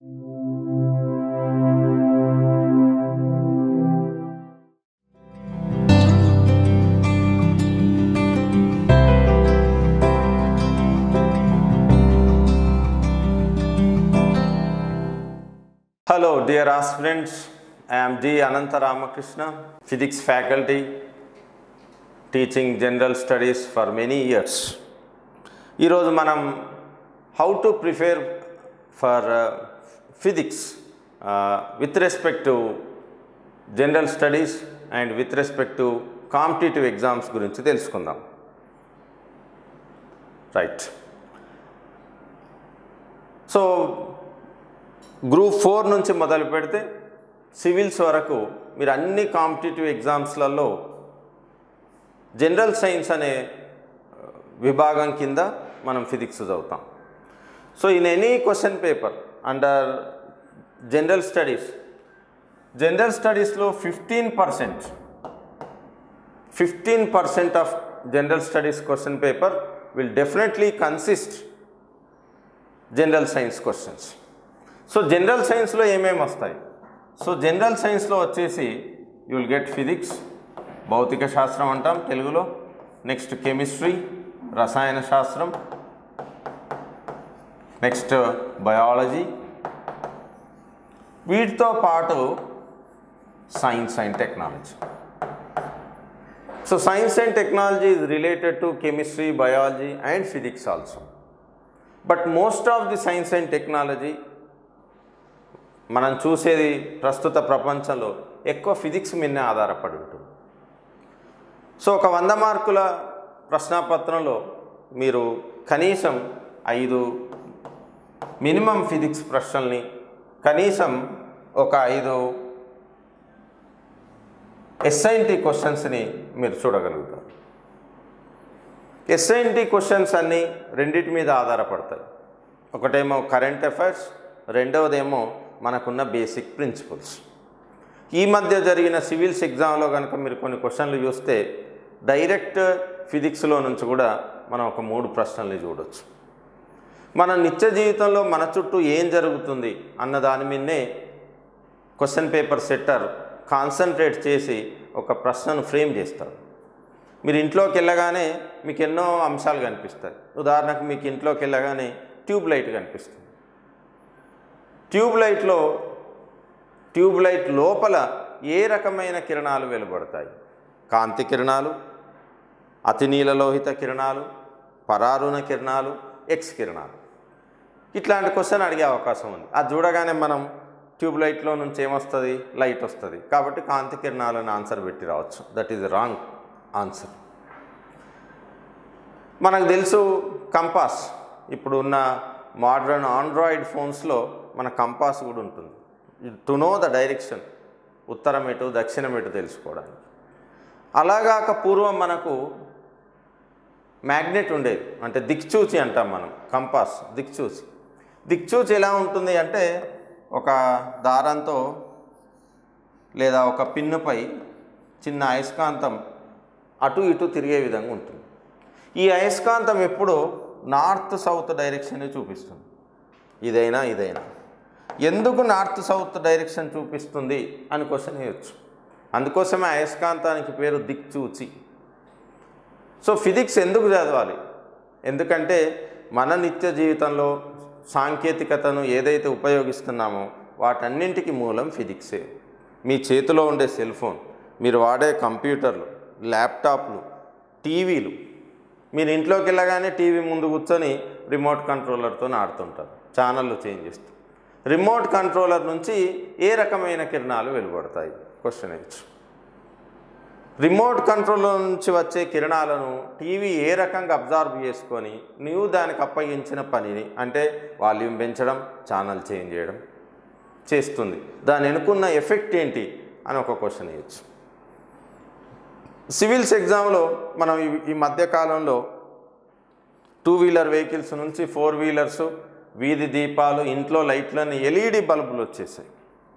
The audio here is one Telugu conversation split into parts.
Hello, dear aspirants. I am D. Ananta Ramakrishna, physics faculty, teaching general studies for many years. ఈరోజు మనం how to prepare for physics with respect to general studies and with respect to competitive exams గురించి తెలుసుకుందాం రైట్ సో గ్రూప్ ఫోర్ నుంచి మొదలు పెడితే సివిల్స్ వరకు మీరు అన్ని కాంపిటేటివ్ ఎగ్జామ్స్లలో జనరల్ సైన్స్ అనే ఆ, విభాగం కింద మనం ఫిజిక్స్ చదువుతాం so in any question paper under general studies general స్టడీస్లో fifteen percent fifteen percent of general studies question paper will definitely consist general science questions so general సైన్స్లో ఏమేమి వస్తాయి సో జనరల్ సైన్స్లో వచ్చేసి యూ విల్ గెట్ ఫిజిక్స్ భౌతిక శాస్త్రం అంటాం తెలుగులో నెక్స్ట్ కెమిస్ట్రీ రసాయన శాస్త్రం నెక్స్ట్ బయాలజీ వీటితో పాటు science and technology so science and technology is related to chemistry biology and physics also but most of the science and technology మనం చూసేది ప్రస్తుత ప్రపంచంలో ఎక్కువ ఫిజిక్స్ మీదనే ఆధారపడి ఉంటుంది సో ఒక వంద మార్కుల ప్రశ్నాపత్రంలో మీరు కనీసం ఐదు మినిమం ఫిజిక్స్ ప్రశ్నల్ని కనీసం ఒక ఐదు ఎస్ఐన్టీ క్వశ్చన్స్ని మీరు చూడగలుగుతారు ఎస్ఐన్టీ క్వశ్చన్స్ అన్నీ రెండింటి మీద ఆధారపడతాయి ఒకటేమో కరెంట్ అఫైర్స్ రెండవదేమో మనకున్న బేసిక్ ప్రిన్సిపల్స్ ఈ మధ్య జరిగిన సివిల్స్ ఎగ్జామ్లో కనుక మీరు కొన్ని క్వశ్చన్లు చూస్తే డైరెక్ట్ ఫిజిక్స్లో నుంచి కూడా మనం ఒక మూడు ప్రశ్నల్ని చూడొచ్చు మన నిత్య జీవితంలో మన చుట్టూ ఏం జరుగుతుంది అన్న దాని మీదనే క్వశ్చన్ పేపర్ సెట్టర్ కాన్సన్ట్రేట్ చేసి ఒక ప్రశ్నను ఫ్రేమ్ చేస్తారు మీరు ఇంట్లోకి వెళ్ళగానే మీకు ఎన్నో అంశాలు కనిపిస్తాయి ఉదాహరణకు మీకు ఇంట్లోకి వెళ్ళగానే ట్యూబ్ లైట్ కనిపిస్తుంది ట్యూబ్ లైట్లో ట్యూబ్ లైట్ లోపల ఏ రకమైన కిరణాలు వెలువడతాయి కాంతి కిరణాలు అతినీలలోహిత కిరణాలు పరారుణ కిరణాలు ఎక్స్ కిరణాలు ఇట్లాంటి క్వశ్చన్ అడిగే అవకాశం ఉంది అది చూడగానే మనం ట్యూబ్ లైట్లో నుంచి ఏమొస్తుంది లైట్ వస్తుంది కాబట్టి కాంతి కిరణాలను ఆన్సర్ పెట్టి రావచ్చు దట్ ఈజ్ రాంగ్ ఆన్సర్ మనకు తెలుసు కంపాస్ ఇప్పుడు ఉన్న మోడ్రన్ ఆండ్రాయిడ్ ఫోన్స్లో మన కంపాస్ కూడా ఉంటుంది టు నో ద డైరెక్షన్ ఉత్తరం ఎటు దక్షిణం ఎటు తెలుసుకోవడానికి అలాగాక పూర్వం మనకు మ్యాగ్నెట్ ఉండేది అంటే దిక్చూచి అంటాం మనం కంపాస్ దిక్చూచి దిక్చూచి ఎలా ఉంటుంది అంటే ఒక దారంతో లేదా ఒక పిన్నుపై చిన్న అయస్కాంతం అటు ఇటు తిరిగే విధంగా ఉంటుంది ఈ అయస్కాంతం ఎప్పుడు నార్త్ సౌత్ డైరెక్షన్ చూపిస్తుంది ఇదైనా ఇదైనా ఎందుకు నార్త్ సౌత్ డైరెక్షన్ చూపిస్తుంది అని క్వశ్చన్ వేయచ్చు అందుకోసమే అయస్కాంతానికి పేరు దిక్చూచి సో ఫిజిక్స్ ఎందుకు చదవాలి ఎందుకంటే మన నిత్య జీవితంలో సాంకేతికతను ఏదైతే ఉపయోగిస్తున్నామో వాటన్నింటికి మూలం ఫిజిక్సే మీ చేతిలో ఉండే సెల్ ఫోన్ మీరు వాడే కంప్యూటర్లు ల్యాప్టాప్లు టీవీలు మీరు ఇంట్లోకి వెళ్ళగానే టీవీ ముందు కూర్చొని రిమోట్ కంట్రోలర్తో ఆడుతుంటారు ఛానళ్ళు చేంజ్ చేస్తూ రిమోట్ కంట్రోలర్ నుంచి ఏ రకమైన కిరణాలు వెలువడతాయి క్వశ్చన్ వేయచ్చు రిమోట్ కంట్రోల్ నుంచి వచ్చే కిరణాలను టీవీ ఏ రకంగా అబ్జార్బ్ చేసుకొని నీవు దానికి అప్పగించిన పనిని అంటే వాల్యూమ్ పెంచడం ఛానల్ చేంజ్ చేయడం చేస్తుంది దాని వెనుకున్న ఎఫెక్ట్ ఏంటి అని ఒక క్వశ్చన్ వేయచ్చు సివిల్స్ ఎగ్జామ్లో మనం ఈ- ఈ మధ్యకాలంలో టూ వీలర్ వెహికల్స్ నుంచి ఫోర్ వీలర్స్ వీధి దీపాలు ఇంట్లో లైట్లని ఎల్ఈడి బల్బులు వచ్చేసాయి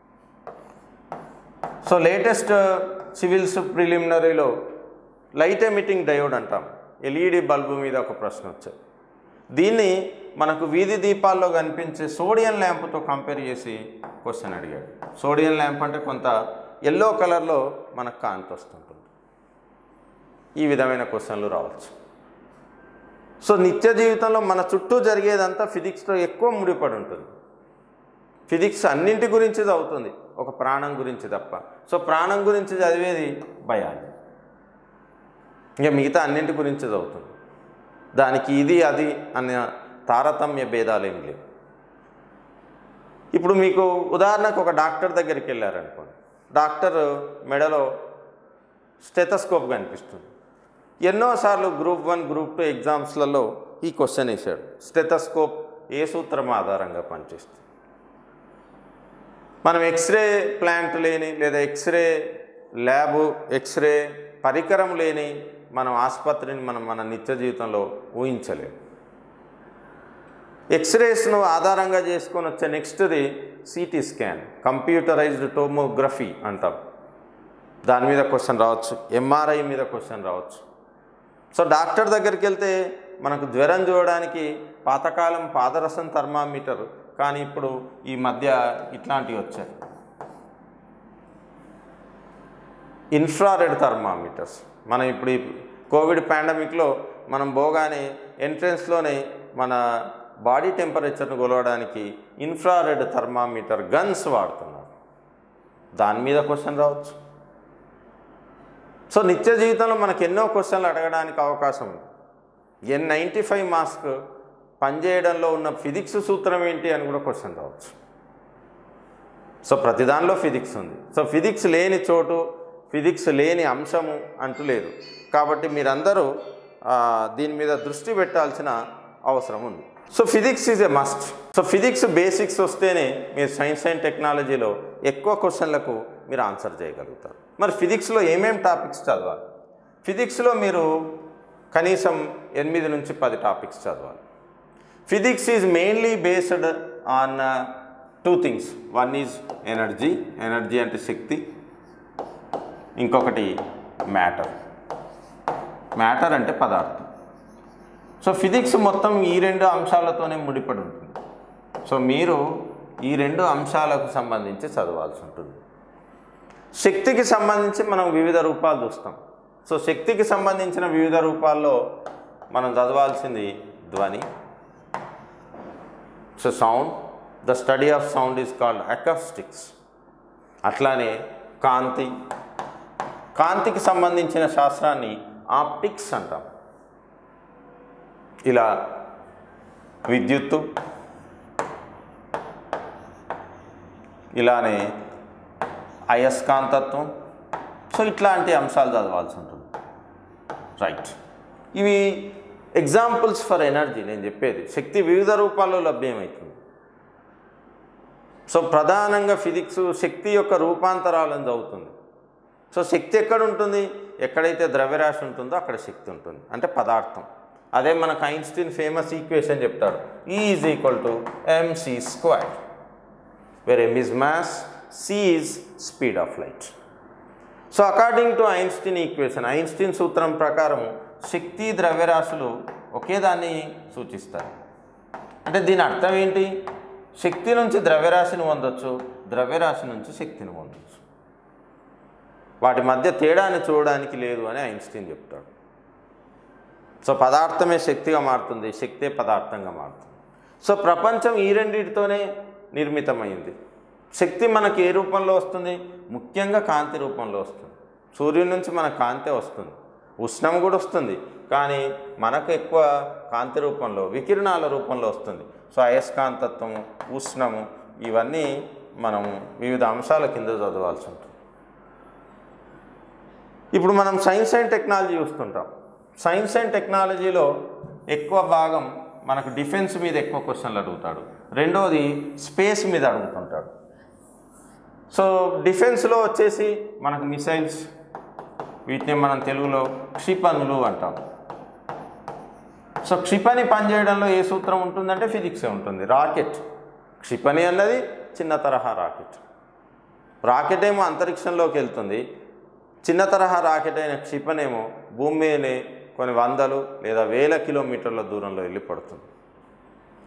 సో లేటెస్ట్ సివిల్స్ ప్రిలిమినరీలో లైట్ ఎమిటింగ్ డయోడ్ అంటాం ఎల్ఈడి బల్బు మీద ఒక ప్రశ్న వచ్చాయి దీన్ని మనకు వీధి దీపాల్లో కనిపించే సోడియం ల్యాంప్తో కంపేర్ చేసి క్వశ్చన్ అడిగాడు సోడియం ల్యాంప్ అంటే కొంత ఎల్లో కలర్లో మనకు కాంతి వస్తుంటుంది ఈ విధమైన క్వశ్చన్లు రావచ్చు సో నిత్య జీవితంలో మన చుట్టూ జరిగేదంతా ఫిజిక్స్తో ఎక్కువ ముడిపడి ఉంటుంది ఫిజిక్స్ అన్నింటి గురించి చదువుతుంది ఒక ప్రాణం గురించి తప్ప సో ప్రాణం గురించి చదివేది బయాలజీ ఇంకా మిగతా అన్నింటి గురించి చదువుతుంది దానికి ఇది అది అనే తారతమ్య భేదాలు ఏం లేవు ఇప్పుడు మీకు ఉదాహరణకు ఒక డాక్టర్ దగ్గరికి వెళ్ళారనుకోండి డాక్టర్ మెడలో స్టెథస్కోప్ కనిపిస్తుంది ఎన్నోసార్లు గ్రూప్ వన్ గ్రూప్ టూ ఎగ్జామ్స్లలో ఈ క్వశ్చన్ వేశాడు స్టెథస్కోప్ ఏ సూత్రం ఆధారంగా పనిచేస్తుంది మనం ఎక్స్రే ప్లాంట్ లేని లేదా ఎక్స్రే ల్యాబు ఎక్స్రే పరికరం లేని మనం ఆసుపత్రిని మనం మన నిత్య జీవితంలో ఊహించలేము ఎక్స్రేస్ను ఆధారంగా చేసుకొని వచ్చే నెక్స్ట్ది సిటీ స్కాన్ కంప్యూటరైజ్డ్ టోమోగ్రఫీ అంటాం దాని మీద క్వశ్చన్ రావచ్చు ఎంఆర్ఐ మీద క్వశ్చన్ రావచ్చు సో డాక్టర్ దగ్గరికి వెళ్తే మనకు జ్వరం చూడడానికి పాతకాలం పాదరసం థర్మామీటర్ కానీ ఇప్పుడు ఈ మధ్య ఇట్లాంటివి వచ్చాయి ఇన్ఫ్రారెడ్ థర్మామీటర్స్ మనం ఇప్పుడు ఈ కోవిడ్ పాండమిక్లో మనం పోగానే ఎంట్రన్స్లోనే మన బాడీ టెంపరేచర్ను కొలవడానికి ఇన్ఫ్రారెడ్ థర్మామీటర్ గన్స్ వాడుతున్నారు దాని మీద క్వశ్చన్ రావచ్చు సో నిత్య జీవితంలో మనకు ఎన్నో క్వశ్చన్లు అడగడానికి అవకాశం ఉంది ఎన్ నైంటీ ఫైవ్ మాస్క్ పనిచేయడంలో ఉన్న ఫిజిక్స్ సూత్రం ఏంటి అని కూడా క్వశ్చన్ రావచ్చు సో ప్రతి దానిలో ఫిజిక్స్ ఉంది సో ఫిజిక్స్ లేని చోటు ఫిజిక్స్ లేని అంశము అంటూ లేదు కాబట్టి మీరందరూ ఆ, దీని మీద దృష్టి పెట్టాల్సిన అవసరం ఉంది so physics is a must so physics basics వస్తేనే మీరు సైన్స్ అండ్ టెక్నాలజీలో ఎక్కువ క్వశ్చన్లకు మీరు ఆన్సర్ చేయగలుగుతారు మరి ఫిజిక్స్లో ఏమేం టాపిక్స్ చదవాలి ఫిజిక్స్లో మీరు కనీసం ఎనిమిది నుంచి పది టాపిక్స్ చదవాలి physics is mainly based on two things one is energy energy అంటే శక్తి ఇంకొకటి మ్యాటర్ మ్యాటర్ అంటే పదార్థం సో ఫిజిక్స్ మొత్తం ఈ రెండు అంశాలతోనే ముడిపడి ఉంటుంది సో మీరు ఈ రెండు అంశాలకు సంబంధించి చదవాల్సి ఉంటుంది శక్తికి సంబంధించి మనం వివిధ రూపాలు చూస్తాం సో శక్తికి సంబంధించిన వివిధ రూపాల్లో మనం చదవాల్సింది ధ్వని so sound the study of sound is called acoustics అట్లానే కాంతి కాంతికి సంబంధించిన శాస్త్రాన్ని ఆప్టిక్స్ అంటాం ఇలా విద్యుత్తు ఇలానే అయస్కాంతత్వం సో ఇట్లాంటి అంశాలు చదవాల్సి ఉంటుంది రైట్ ఇవి ఎగ్జాంపుల్స్ ఫర్ ఎనర్జీ నేను చెప్పేది శక్తి వివిధ రూపాల్లో లభ్యమవుతుంది సో ప్రధానంగా ఫిజిక్స్ శక్తి యొక్క రూపాంతరాలను చదువుతుంది సో శక్తి ఎక్కడ ఉంటుంది ఎక్కడైతే ద్రవ్యరాశి ఉంటుందో అక్కడ శక్తి ఉంటుంది అంటే పదార్థం అదే మనకు ఐన్స్టీన్ ఫేమస్ ఈక్వేషన్ చెప్తాడు E is equal to MC square where M is mass C is speed of light so according to Einstein equation Einstein సూత్రం ప్రకారం శక్తి ద్రవ్యరాశులు ఒకే దాన్ని సూచిస్తాయి అంటే దీని అర్థం ఏంటి శక్తి నుంచి ద్రవ్యరాశిని పొందొచ్చు ద్రవ్యరాశి నుంచి శక్తిని పొందొచ్చు వాటి మధ్య తేడాన్ని చూడడానికి లేదు అని ఐన్స్టీన్ చెప్తాడు సో పదార్థమే శక్తిగా మారుతుంది శక్తే పదార్థంగా మారుతుంది సో ప్రపంచం ఈ రెండింటితోనే నిర్మితమైంది శక్తి మనకి ఏ రూపంలో వస్తుంది ముఖ్యంగా కాంతి రూపంలో వస్తుంది సూర్యుడి నుంచి మన కాంతే వస్తుంది ఉష్ణం కూడా వస్తుంది కానీ మనకు ఎక్కువ కాంతి రూపంలో వికిరణాల రూపంలో వస్తుంది సో అయస్కాంతత్వము ఉష్ణము ఇవన్నీ మనం వివిధ అంశాల కింద చదవాల్సి ఉంటుంది ఇప్పుడు మనం సైన్స్ అండ్ టెక్నాలజీ చూస్తుంటాం సైన్స్ అండ్ టెక్నాలజీలో ఎక్కువ భాగం మనకు డిఫెన్స్ మీద ఎక్కువ క్వశ్చన్లు అడుగుతాడు రెండోది స్పేస్ మీద అడుగుతుంటాడు సో డిఫెన్స్లో వచ్చేసి మనకు మిసైల్స్ వీటిని మనం తెలుగులో క్షిపణులు అంటాం సో క్షిపణి పనిచేయడంలో ఏ సూత్రం ఉంటుందంటే ఫిజిక్సే ఉంటుంది రాకెట్ క్షిపణి అన్నది చిన్న తరహా రాకెట్ రాకెట్ ఏమో అంతరిక్షంలోకి వెళ్తుంది చిన్న తరహా రాకెట్ అయిన క్షిపణి ఏమో భూమి మీదనే కొన్ని వందలు లేదా వేల కిలోమీటర్ల దూరంలో వెళ్ళి పడుతుంది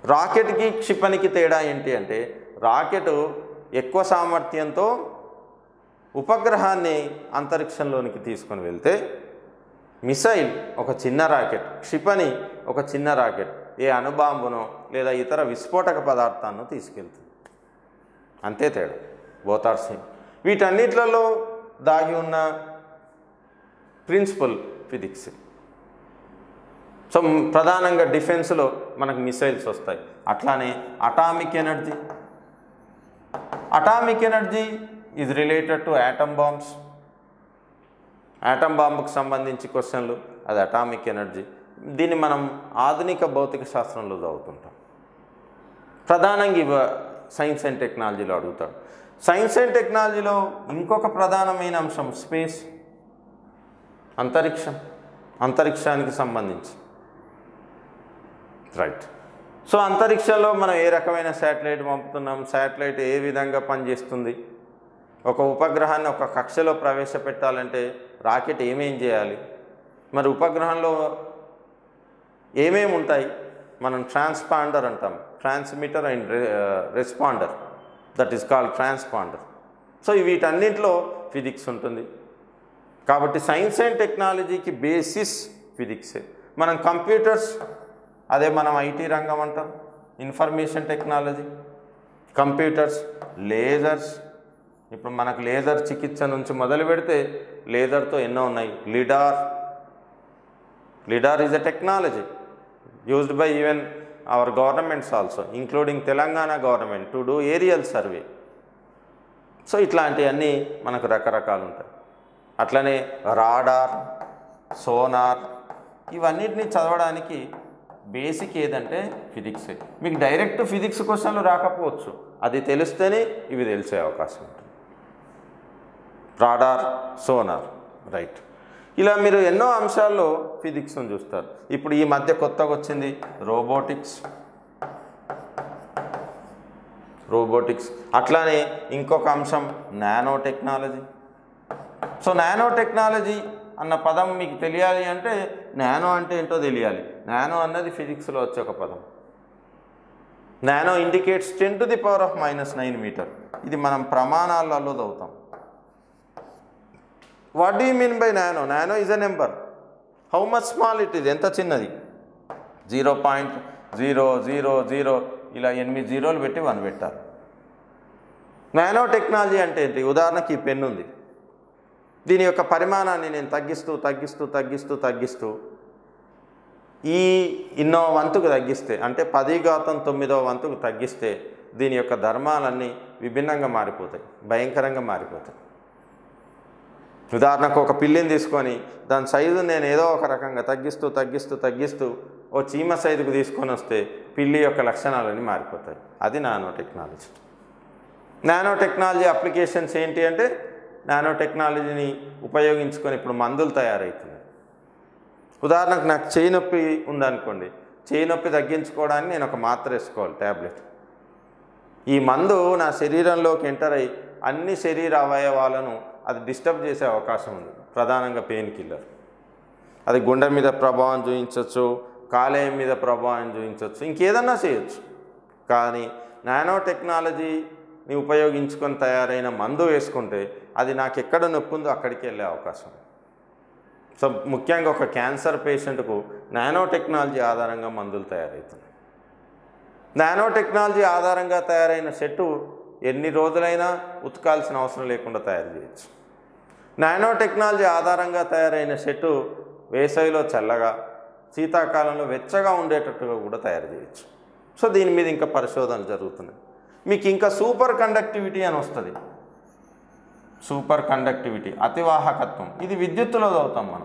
రాకెట్కి క్షిపణికి తేడా ఏంటి అంటే రాకెట్ ఎక్కువ సామర్థ్యంతో ఉపగ్రహాన్ని అంతరిక్షంలోనికి తీసుకొని వెళ్తే మిసైల్ ఒక చిన్న రాకెట్ క్షిపణి ఒక చిన్న రాకెట్ ఏ అణుబాంబునో లేదా ఇతర విస్ఫోటక పదార్థాన్ని తీసుకెళ్తుంది అంతే తేడా బోత్ ఆర్ సేమ్ వీటన్నిట్లలో దాగి ఉన్న ప్రిన్సిపల్ ఫిజిక్స్ సో ప్రధానంగా డిఫెన్స్లో మనకు మిసైల్స్ వస్తాయి అట్లానే atomic energy atomic energy is related to atom bombs atom బాంబుకు సంబంధించి క్వశ్చన్లు అది అటామిక్ ఎనర్జీ దీన్ని మనం ఆధునిక భౌతిక శాస్త్రంలో చదువుతుంటాం ప్రధానంగా ఇవ సైన్స్ అండ్ టెక్నాలజీలో అడుగుతాడు సైన్స్ అండ్ టెక్నాలజీలో ఇంకొక ప్రధానమైన అంశం స్పేస్ అంతరిక్షం అంతరిక్షానికి సంబంధించి రైట్ సో అంతరిక్షంలో మనం ఏ రకమైన శాటిలైట్ పంపుతున్నాం శాటిలైట్ ఏ విధంగా పనిచేస్తుంది ఒక ఉపగ్రహాన్ని ఒక కక్షలో ప్రవేశపెట్టాలంటే రాకెట్ ఏమేం చేయాలి మరి ఉపగ్రహంలో ఏమేమి ఉంటాయి మనం ట్రాన్స్పాండర్ అంటాం transmitter and responder that is called transponder so వీటన్నింటిలో ఫిజిక్స్ ఉంటుంది కాబట్టి సైన్స్ అండ్ టెక్నాలజీకి బేసిస్ ఫిజిక్సే మనం కంప్యూటర్స్ అదే మనం ఐటీ రంగం అంటాం ఇన్ఫర్మేషన్ టెక్నాలజీ కంప్యూటర్స్ లేజర్స్ ఇప్పుడు మనకు లేజర్ చికిత్స నుంచి మొదలు పెడితే లేజర్తో ఎన్నో ఉన్నాయి LIDAR LIDAR is a technology used by even our governments also including Telangana government to do aerial survey so ఇట్లాంటివన్నీ మనకు రకరకాలు ఉంటాయి అట్లనే రాడార్ సోనార్ ఇవన్నిటిని చదవడానికి బేసిక్ ఏదంటే ఫిజిక్సే మీకు డైరెక్ట్ ఫిజిక్స్ క్వశ్చన్లు రాకపోవచ్చు అది తెలిస్తేనే ఇవి తెలిసే అవకాశం ఉంటుంది రాడార్ సోనార్ రైట్ ఇలా మీరు ఎన్నో అంశాల్లో ఫిజిక్స్ని చూస్తారు ఇప్పుడు ఈ మధ్య కొత్తగా వచ్చింది రోబోటిక్స్ రోబోటిక్స్ అట్లానే ఇంకొక అంశం nano technology so nano technology అన్న పదం మీకు తెలియాలి అంటే నానో అంటే ఏంటో తెలియాలి నానో అన్నది ఫిజిక్స్లో వచ్చే ఒక పదం nano indicates ten to the power of minus nine metre ఇది మనం ప్రమాణాలలో చదువుతాం what do mean by nano nano is a number how much small it is ఎంత చిన్నది zero point zero zero zero ఇలా ఎనిమిది జీరోలు పెట్టి వన్ పెట్టారు నానో టెక్నాలజీ అంటే ఏంటి ఉదాహరణకి ఈ పెన్ ఉంది దీని యొక్క పరిమాణాన్ని నేను తగ్గిస్తూ తగ్గిస్తూ తగ్గిస్తూ తగ్గిస్తూ ఈ ఇన్నో వంతుకు తగ్గిస్తే అంటే పది ఘాతం తొమ్మిదో వంతుకు తగ్గిస్తే దీని యొక్క ధర్మాలన్నీ విభిన్నంగా మారిపోతాయి భయంకరంగా మారిపోతాయి ఉదాహరణకు ఒక పిల్లిని తీసుకొని దాని సైజు నేను ఏదో ఒక రకంగా తగ్గిస్తూ తగ్గిస్తూ తగ్గిస్తూ ఓ చీమ సైజుకు తీసుకొని వస్తే పిల్లి యొక్క లక్షణాలన్నీ మారిపోతాయి అది nano technology nano technology applications ఏంటి అంటే నానో టెక్నాలజీని ఉపయోగించుకొని ఇప్పుడు మందులు తయారవుతున్నాయి ఉదాహరణకు నాకు చేయి నొప్పి ఉందనుకోండి చేయి నొప్పి తగ్గించుకోవడానికి నేను ఒక మాత్ర వేసుకోవాలి ట్యాబ్లెట్ ఈ మందు నా శరీరంలోకి ఎంటర్ అయ్యి అన్ని శరీర అవయవాలను అది డిస్టర్బ్ చేసే అవకాశం ఉంది ప్రధానంగా పెయిన్ కిల్లర్ అది గుండె మీద ప్రభావం చూపించవచ్చు కాలేయం మీద ప్రభావం చూపించవచ్చు ఇంకేదన్నా చేయొచ్చు కానీ నానో టెక్నాలజీని ఉపయోగించుకొని తయారైన మందు వేసుకుంటే అది నాకు ఎక్కడ నొప్పి ఉందో అక్కడికి వెళ్ళే అవకాశం ఉంది. సో ముఖ్యంగా ఒక క్యాన్సర్ పేషెంట్కు నానో టెక్నాలజీ ఆధారంగా మందులు తయారవుతున్నాయి నానో టెక్నాలజీ ఆధారంగా తయారైన సెట్టు ఎన్ని రోజులైనా ఉతకాల్సిన అవసరం లేకుండా తయారు చేయొచ్చు నానో టెక్నాలజీ ఆధారంగా తయారైన సెట్టు వేసవిలో చల్లగా శీతాకాలంలో వెచ్చగా ఉండేటట్టుగా కూడా తయారు చేయొచ్చు సో దీని మీద ఇంకా పరిశోధనలు జరుగుతున్నాయి మీకు ఇంకా సూపర్ కండక్టివిటీ అని వస్తుంది సూపర్ కండక్టివిటీ అతివాహకత్వం ఇది విద్యుత్తులో చదువుతాం మనం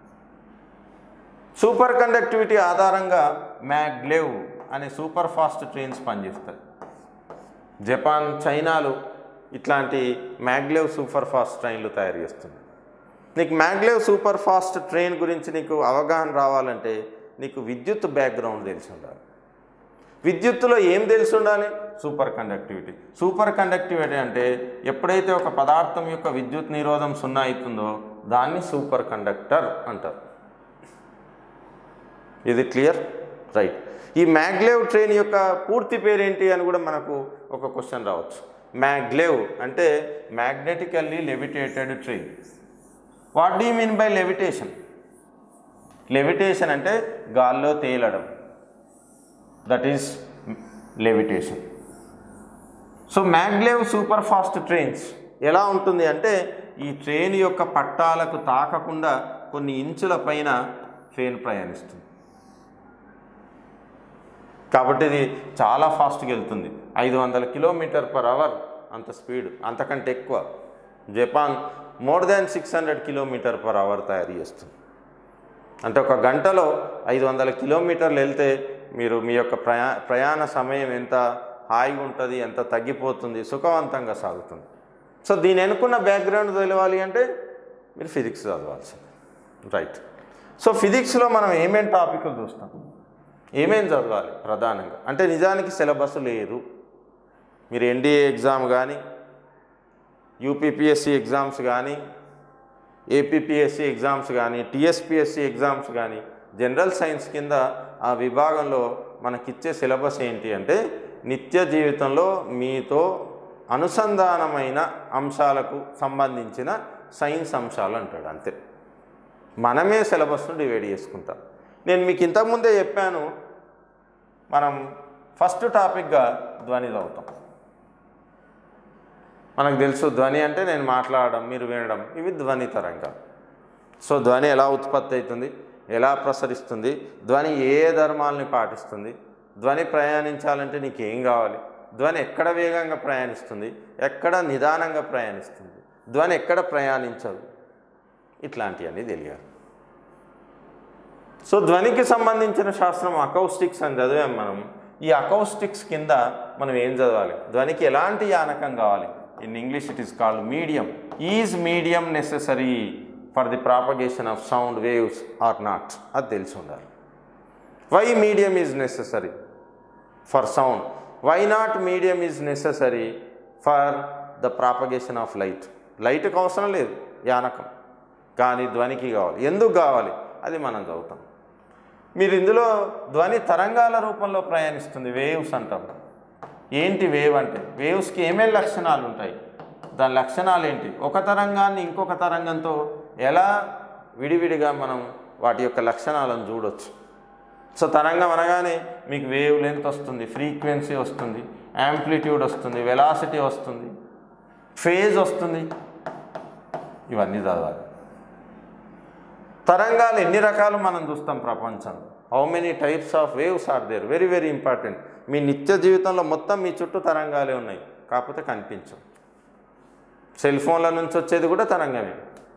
సూపర్ కండక్టివిటీ ఆధారంగా మ్యాగ్లెవ్ అనే సూపర్ ఫాస్ట్ ట్రైన్స్ పనిచేస్తాయి జపాన్ చైనాలు ఇట్లాంటి మ్యాగ్లెవ్ సూపర్ ఫాస్ట్ ట్రైన్లు తయారు చేస్తుంది నీకు మ్యాగ్లెవ్ సూపర్ ఫాస్ట్ ట్రైన్ గురించి నీకు అవగాహన రావాలంటే నీకు విద్యుత్ బ్యాక్గ్రౌండ్ తెలిసి ఉండాలి విద్యుత్తులో ఏం తెలిసి ఉండాలి సూపర్ కండక్టివిటీ సూపర్ కండక్టివిటీ అంటే ఎప్పుడైతే ఒక పదార్థం యొక్క విద్యుత్ నిరోధం సున్నా అవుతుందో దాన్ని సూపర్ కండక్టర్ అంటారు ఇది క్లియర్ రైట్ ఈ మ్యాగ్లేవ్ ట్రైన్ యొక్క పూర్తి పేరేంటి అని కూడా మనకు ఒక క్వశ్చన్ రావచ్చు మ్యాగ్లేవ్ అంటే magnetically levitated train what do mean by levitation levitation అంటే గాల్లో తేలడం that is levitation so maglev super fast trains ఎలా ఉంటుంది అంటే ఈ ట్రైన్ యొక్క పట్టాలకు తాకకుండా కొన్ని ఇంచుల పైన ట్రైన్ ప్రయాణిస్తుంది కాబట్టి ఇది చాలా ఫాస్ట్గా వెళ్తుంది ఐదు వందల కిలోమీటర్ పర్ అవర్ అంత స్పీడ్ అంతకంటే ఎక్కువ Japan more than six hundred kilometre per hour తయారు చేస్తుంది అంటే ఒక గంటలో ఐదు వందల కిలోమీటర్లు వెళ్తే మీరు మీ యొక్క ప్రయా ప్రయాణ సమయం ఎంత హాయిగా ఉంటుంది ఎంత తగ్గిపోతుంది సుఖవంతంగా సాగుతుంది సో దీని వెనుకున్న బ్యాక్గ్రౌండ్ తెలియాలి అంటే మీరు ఫిజిక్స్ చదవాల్సింది రైట్ సో ఫిజిక్స్లో మనం ఏమేం టాపిక్లు చూస్తాం ఏమేం చదవాలి ప్రధానంగా అంటే నిజానికి సిలబస్ లేదు మీరు ఎన్డీఏ ఎగ్జామ్ కానీ యూపీపీఎస్సి ఎగ్జామ్స్ కానీ ఏపీపీఎస్సి ఎగ్జామ్స్ కానీ టీఎస్పిఎస్సి ఎగ్జామ్స్ కానీ జనరల్ సైన్స్ కింద ఆ విభాగంలో మనకిచ్చే సిలబస్ ఏంటి అంటే నిత్య జీవితంలో మీతో అనుసంధానమైన అంశాలకు సంబంధించిన సైన్స్ అంశాలు అంటాడు అంతే మనమే సిలబస్ను డివైడ్ చేసుకుంటాం నేను మీకు ఇంతకుముందే చెప్పాను మనం ఫస్ట్ టాపిక్గా ధ్వని చదువుతాం మనకు తెలుసు ధ్వని అంటే నేను మాట్లాడడం మీరు వినడం ఇవి ధ్వని తరంగాలు సో ధ్వని ఎలా ఉత్పత్తి అవుతుంది ఎలా ప్రసరిస్తుంది ధ్వని ఏ ఏ ధర్మాలని పాటిస్తుంది ధ్వని ప్రయాణించాలంటే నీకు ఏం కావాలి ధ్వని ఎక్కడ వేగంగా ప్రయాణిస్తుంది ఎక్కడ నిదానంగా ప్రయాణిస్తుంది ధ్వని ఎక్కడ ప్రయాణించదు ఇట్లాంటివన్నీ తెలియాలి సో ధ్వనికి సంబంధించిన శాస్త్రం అకౌస్టిక్స్ అని చదివాం మనం ఈ అకౌస్టిక్స్ కింద మనం ఏం చదవాలి ధ్వనికి ఎలాంటి యానకం కావాలి in English it is called medium is medium necessary for the propagation of sound waves or not అది తెలిసి ఉండాలి why medium is necessary for sound why not medium is necessary for the propagation of light లైట్కి అవసరం లేదు యానకం కానీ ధ్వనికి కావాలి ఎందుకు కావాలి అది మనం చదువుతాం మీరు ఇందులో ధ్వని తరంగాల రూపంలో ప్రయాణిస్తుంది వేవ్స్ అంటాం ఏంటి వేవ్ అంటే వేవ్స్కి ఏమేమి లక్షణాలు ఉంటాయి దాని లక్షణాలు ఏంటి ఒక తరంగాన్ని ఇంకొక తరంగంతో ఎలా విడివిడిగా మనం వాటి యొక్క లక్షణాలను చూడొచ్చు సో తరంగం అనగానే మీకు వేవ్ లెంత్ వస్తుంది ఫ్రీక్వెన్సీ వస్తుంది యాంప్లిట్యూడ్ వస్తుంది వెలాసిటీ వస్తుంది ఫేజ్ వస్తుంది ఇవన్నీ చదవాలి తరంగాలు ఎన్ని రకాలు మనం చూస్తాం ప్రపంచంలో how many types of waves are there very very important మీ నిత్య జీవితంలో మొత్తం మీ చుట్టూ తరంగాలే ఉన్నాయి కాకపోతే కనిపించవు సెల్ ఫోన్ల నుంచి వచ్చేది కూడా తరంగమే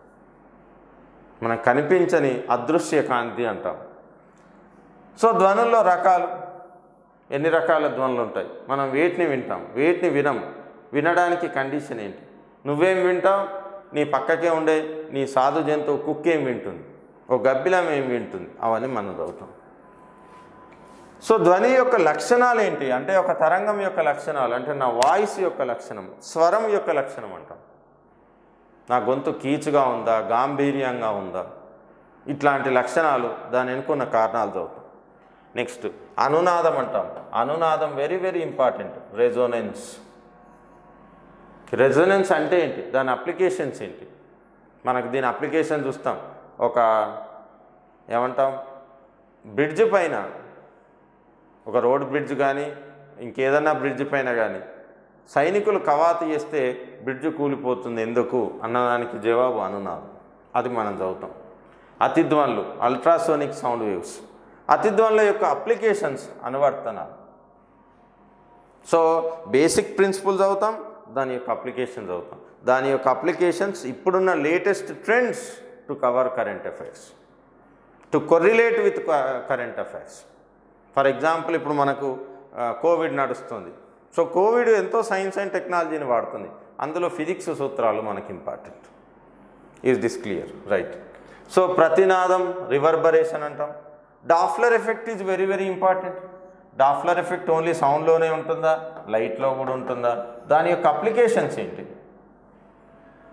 మనకు కనిపించని అదృశ్య కాంతి అంటాం సో ధ్వనుల్లో రకాలు ఎన్ని రకాల ధ్వనులు ఉంటాయి మనం వేటిని వింటాం వేటిని వినం వినడానికి కండిషన్ ఏంటి నువ్వేం వింటావు నీ పక్కకే ఉండే నీ సాధు జంతువు కుక్క ఏం వింటుంది ఓ గబ్బిలం ఏం వింటుంది అవన్నీ మనం చదువుతాం సో ధ్వని యొక్క లక్షణాలు ఏంటి అంటే ఒక తరంగం యొక్క లక్షణాలు అంటే నా వాయిస్ యొక్క లక్షణం స్వరం యొక్క లక్షణం అంటాం నా గొంతు కీచుగా ఉందా గాంభీర్యంగా ఉందా ఇట్లాంటి లక్షణాలు దాని వెనుకున్న కారణాలు చదువుతాం నెక్స్ట్ అనునాదం అంటాం అనునాదం very very important resonance resonance అంటే ఏంటి దాని అప్లికేషన్స్ ఏంటి మనకు దీని అప్లికేషన్ చూస్తాం ఒక ఏమంటాం బ్రిడ్జ్ పైన ఒక రోడ్ బ్రిడ్జ్ కానీ ఇంకేదన్నా బ్రిడ్జ్ పైన కానీ సైనికులు కవాతు చేస్తే బ్రిడ్జ్ కూలిపోతుంది ఎందుకు అన్నదానికి జవాబు అనునాదం అది మనం చదువుతాం అతిధ్వనులు అల్ట్రాసోనిక్ సౌండ్ వేవ్స్ అతిధ్వనుల యొక్క అప్లికేషన్స్ అనువర్తనాలు సో బేసిక్ ప్రిన్సిపల్ చదువుతాం దాని యొక్క అప్లికేషన్ చదువుతాం దాని యొక్క అప్లికేషన్స్ ఇప్పుడున్న latest trends to cover current affairs to correlate with current affairs for example ఇప్పుడు మనకు కోవిడ్ నడుస్తుంది సో కోవిడ్ ఎంతో సైన్స్ అండ్ టెక్నాలజీని వాడుతుంది అందులో ఫిజిక్స్ సూత్రాలు మనకి important is this clear right so ప్రతినాదం రివర్బరేషన్ అంటాం Doppler effect is very very important Doppler effect only సౌండ్లోనే ఉంటుందా లైట్లో కూడా ఉంటుందా దాని యొక్క అప్లికేషన్స్ ఏంటి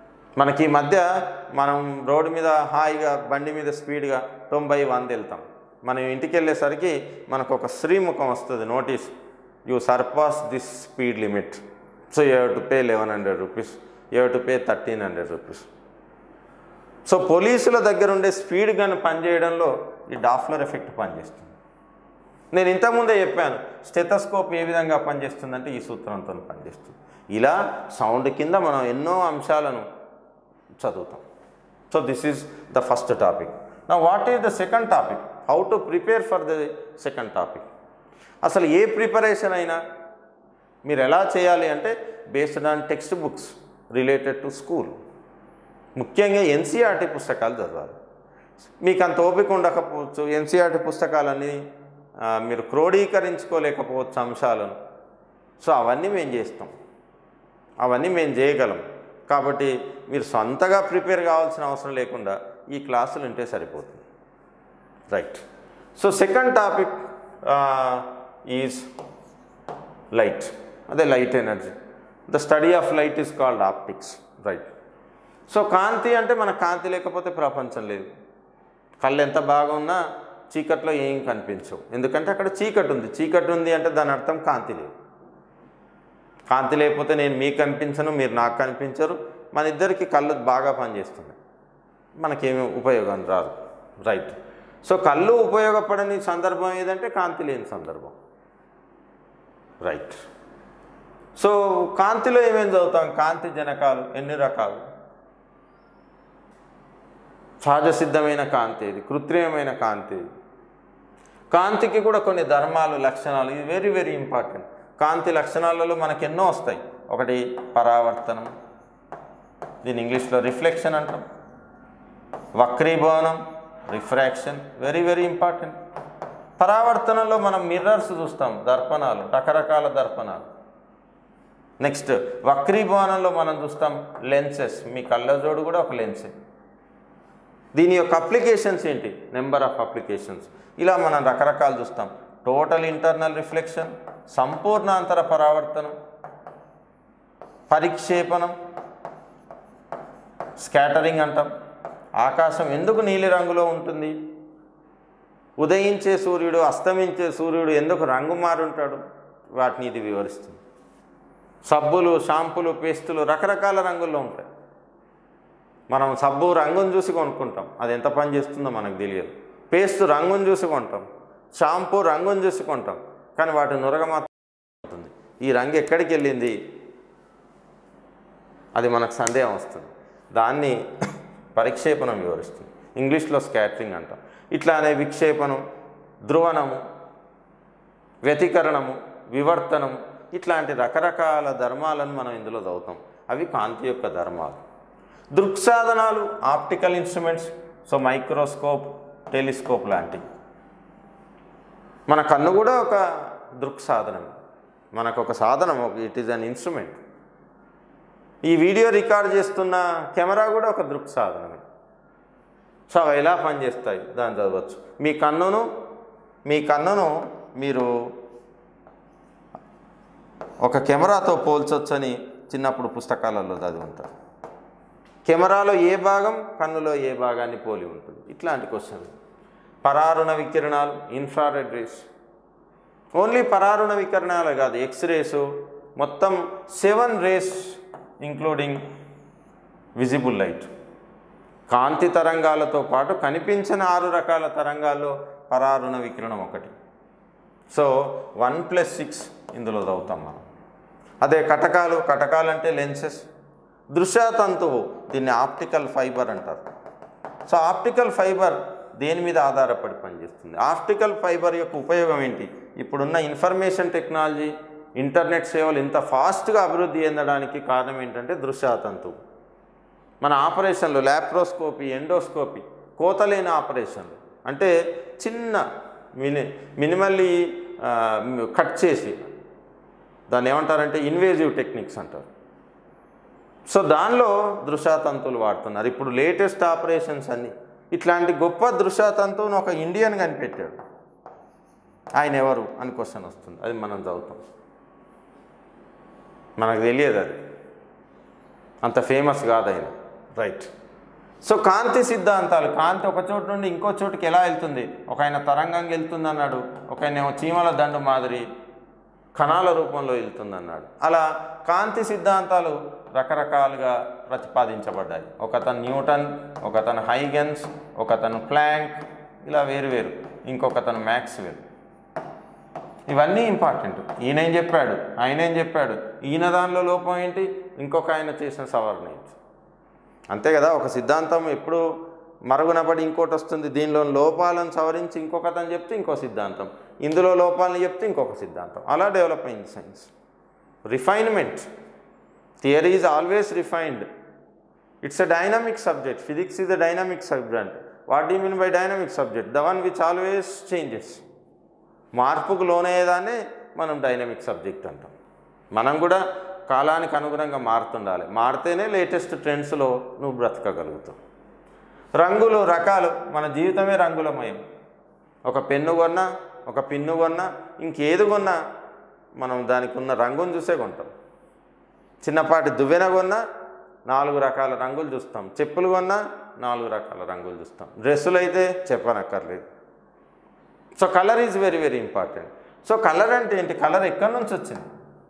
మనకి ఈ మధ్య మనం రోడ్డు మీద హాయిగా బండి మీద స్పీడ్గా తొంభై వంద వెళ్తాం మనం ఇంటికి వెళ్ళేసరికి మనకు ఒక శ్రీముఖం వస్తుంది notice you surpass this speed limit so you have to pay eleven hundred rupees you have to pay thirteen hundred rupees so పోలీసుల దగ్గర ఉండే స్పీడ్ గన్ పనిచేయడంలో ఈ డాఫ్లర్ ఎఫెక్ట్ పనిచేస్తుంది నేను ఇంతకుముందే చెప్పాను స్టెథస్కోప్ ఏ విధంగా పనిచేస్తుందంటే ఈ సూత్రంతో పనిచేస్తుంది ఇలా సౌండ్ కింద మనం ఎన్నో అంశాలను చదువుతాం so this is the first topic నా what is the second topic how to prepare for the second topic అసలు ఏ ప్రిపరేషన్ అయినా మీరు ఎలా చేయాలి అంటే based on text books related to school ముఖ్యంగా ఎన్సీఆర్టీ పుస్తకాలు చదవాలి మీకు అంత ఓపిక ఉండకపోవచ్చు ఎన్సీఆర్టీ పుస్తకాలన్నీ ఆ, మీరు క్రోడీకరించుకోలేకపోవచ్చు అంశాలను సో అవన్నీ మేము చేస్తాం అవన్నీ మేము చేయగలం కాబట్టి మీరు సొంతగా ప్రిపేర్ కావాల్సిన అవసరం లేకుండా ఈ క్లాసులు ఉంటే సరిపోతుంది right so second topic is light అదే light energy the study of light is called optics right so కాంతి అంటే మన కాంతి లేకపోతే ప్రపంచం లేదు కళ్ళు ఎంత బాగున్నా చీకట్లో ఏం కనిపించవు ఎందుకంటే అక్కడ చీకటి ఉంది చీకటి ఉంది అంటే దాని అర్థం కాంతి లేదు కాంతి లేకపోతే నేను మీకు కనిపించను మీరు నాకు కనిపించరు మన ఇద్దరికి కళ్ళు బాగా పనిచేస్తుంది మనకేమి ఉపయోగం రాదు రైట్ సో కళ్ళు ఉపయోగపడని సందర్భం ఏదంటే కాంతి లేని సందర్భం రైట్ సో కాంతిలో ఏమేమి చదువుతాం కాంతి జనకాలు ఎన్ని రకాలు సహజ సిద్ధమైన కాంతి ఇది కృత్రిమమైన కాంతి ఇది కాంతికి కూడా కొన్ని ధర్మాలు లక్షణాలు ఇది వెరీ వెరీ ఇంపార్టెంట్ కాంతి లక్షణాలలో మనకు ఎన్నో వస్తాయి ఒకటి పరావర్తనం దీని ఇంగ్లీష్లో రిఫ్లెక్షన్ అంటాం వక్రీభవనం రిఫ్రాక్షన్ వెరీ వెరీ ఇంపార్టెంట్ పరావర్తనంలో మనం మిర్రర్స్ చూస్తాం దర్పణాలు రకరకాల దర్పణాలు నెక్స్ట్ వక్రీభవనంలో మనం చూస్తాం లెన్సెస్ మీ కళ్ళజోడు కూడా ఒక లెన్సే దీని యొక్క అప్లికేషన్స్ ఏంటి నెంబర్ ఆఫ్ అప్లికేషన్స్ ఇలా మనం రకరకాలు చూస్తాం టోటల్ ఇంటర్నల్ రిఫ్లెక్షన్ సంపూర్ణాంతర పరావర్తనం పరిక్షేపణం స్కాటరింగ్ అంటాం ఆకాశం ఎందుకు నీలి రంగులో ఉంటుంది ఉదయించే సూర్యుడు అస్తమించే సూర్యుడు ఎందుకు రంగు మారుంటాడు వాటిని ఇది వివరిస్తుంది సబ్బులు షాంపులు పేస్టులు రకరకాల రంగుల్లో ఉంటాయి మనం సబ్బు రంగును చూసి కొనుక్కుంటాం అది ఎంత పని చేస్తుందో మనకు తెలియదు పేస్ట్ రంగును చూసి కొంటాం షాంపూ రంగును చూసి కొంటాం కానీ వాటి నురగ మాత్రం ఉంటుంది ఈ రంగు ఎక్కడికి వెళ్ళింది అది మనకు సందేహం వస్తుంది దాన్ని పరిక్షేపణం వివరిస్తుంది ఇంగ్లీష్లో స్కాటరింగ్ అంటాం ఇట్లానే విక్షేపణం ధ్రువణము వ్యతికరణము వివర్తనము ఇట్లాంటి రకరకాల ధర్మాలను మనం ఇందులో చదువుతాం అవి కాంతి యొక్క ధర్మాలు దృక్సాధనాలు optical instruments so microscope telescope లాంటివి మన కన్ను కూడా ఒక దృక్సాధనం మనకు ఒక సాధనం ఇట్ ఈజ్ అన్ ఇన్స్ట్రుమెంట్ ఈ వీడియో రికార్డ్ చేస్తున్న కెమెరా కూడా ఒక దృక్సాధనమే సో అవి ఎలా పనిచేస్తాయి దాన్ని చదవచ్చు మీ కన్నును మీ కన్నును మీరు ఒక కెమెరాతో పోల్చొచ్చని చిన్నప్పుడు పుస్తకాలలో చదివి ఉంటారు కెమెరాలో ఏ భాగం కన్నులో ఏ భాగాన్ని పోలి ఉంటుంది ఇట్లాంటి క్వశ్చన్ పరారుణ వికిరణాలు ఇన్ఫ్రారెడ్ రేస్ ఓన్లీ పరారుణ వికిరణాలే కాదు ఎక్స్రేస్ మొత్తం seven rays including visible light కాంతి తరంగాలతో పాటు కనిపించిన ఆరు రకాల తరంగాల్లో పరారుణ వికిరణం ఒకటి సో వన్ ప్లస్ సిక్స్ ఇందులో చదువుతాం మనం అదే కటకాలు కటకాలు అంటే లెన్సెస్ దృశ్యతంతువు దీన్ని ఆప్టికల్ ఫైబర్ అంటారు సో ఆప్టికల్ ఫైబర్ దేని మీద ఆధారపడి పనిచేస్తుంది ఆప్టికల్ ఫైబర్ యొక్క ఉపయోగం ఏంటి ఇప్పుడున్న ఇన్ఫర్మేషన్ టెక్నాలజీ ఇంటర్నెట్ సేవలు ఇంత ఫాస్ట్గా అభివృద్ధి చెందడానికి కారణం ఏంటంటే దృశ్యతంతువు మన ఆపరేషన్లు ల్యాప్రోస్కోపీ ఎండోస్కోపీ కోతలేని ఆపరేషన్లు అంటే చిన్న మిని మినిమల్లీ ఆ, కట్ చేసి దాన్ని ఏమంటారంటే ఇన్వేజివ్ టెక్నిక్స్ అంటారు సో దానిలో దృశ్యతంతువులు వాడుతున్నారు ఇప్పుడు లేటెస్ట్ ఆపరేషన్స్ అన్నీ ఇట్లాంటి గొప్ప దృశ్యతంతువును ఒక ఇండియన్ కనిపెట్టాడు ఆయన ఎవరు అని క్వశ్చన్ వస్తుంది అది మనం చదువుతాం మనకు తెలియదు అది అంత ఫేమస్ కాదు ఆయన రైట్ సో కాంతి సిద్ధాంతాలు కాంతి ఒక చోటు నుండి ఇంకో చోటుకి ఎలా వెళ్తుంది ఒక ఆయన తరంగంగా వెళ్తుంది అన్నాడు ఒక ఆయన ఏమో చీమల దండు మాదిరి కణాల రూపంలో వెళ్తుంది అన్నాడు అలా కాంతి సిద్ధాంతాలు రకరకాలుగా ప్రతిపాదించబడ్డాయి ఒకతను న్యూటన్ ఒకతను హైగెన్స్ ఒకతను ప్లాంక్ ఇలా వేరు వేరు ఇంకొకతను మ్యాక్స్వెల్ ఇవన్నీ ఇంపార్టెంట్ ఈయన ఏం చెప్పాడు ఆయన ఏం చెప్పాడు ఈయన దానిలో లోపం ఏంటి ఇంకొక ఆయన చేసిన సవరణ ఏంటి అంతే కదా ఒక సిద్ధాంతం ఎప్పుడు మరుగునపడి ఇంకోటి వస్తుంది దీనిలో లోపాలను సవరించి ఇంకొకతను చెప్తే ఇంకో సిద్ధాంతం ఇందులో లోపాలను చెప్తే ఇంకొక సిద్ధాంతం అలా డెవలప్ అయింది science refinement theory is always refined it's a dynamic subject physics is a dynamic subject what you mean by dynamic subject the one which always changes మార్పుకు లోనయ్యేదాన్ని మనం డైనమిక్ సబ్జెక్ట్ అంటాం మనం కూడా కాలానికి అనుగుణంగా మారుతుండాలి మారితేనే లేటెస్ట్ ట్రెండ్స్లో నువ్వు బ్రతకగలుగుతావు రంగులు రకాలు మన జీవితమే రంగులమయం ఒక పెన్ను కొన్నా ఒక పిన్ను కొన్నా ఇంకేది కొన్నా మనం దానికి ఉన్న రంగును చూసే కొంటాం చిన్నపాటి దువ్వెన కొన్నా నాలుగు రకాల రంగులు చూస్తాం చెప్పులు కొన్నా నాలుగు రకాల రంగులు చూస్తాం డ్రెస్సులు అయితే చెప్పనక్కర్లేదు so colour is very very important so colour అంటే ఏంటి కలర్ ఎక్కడి నుంచి వచ్చింది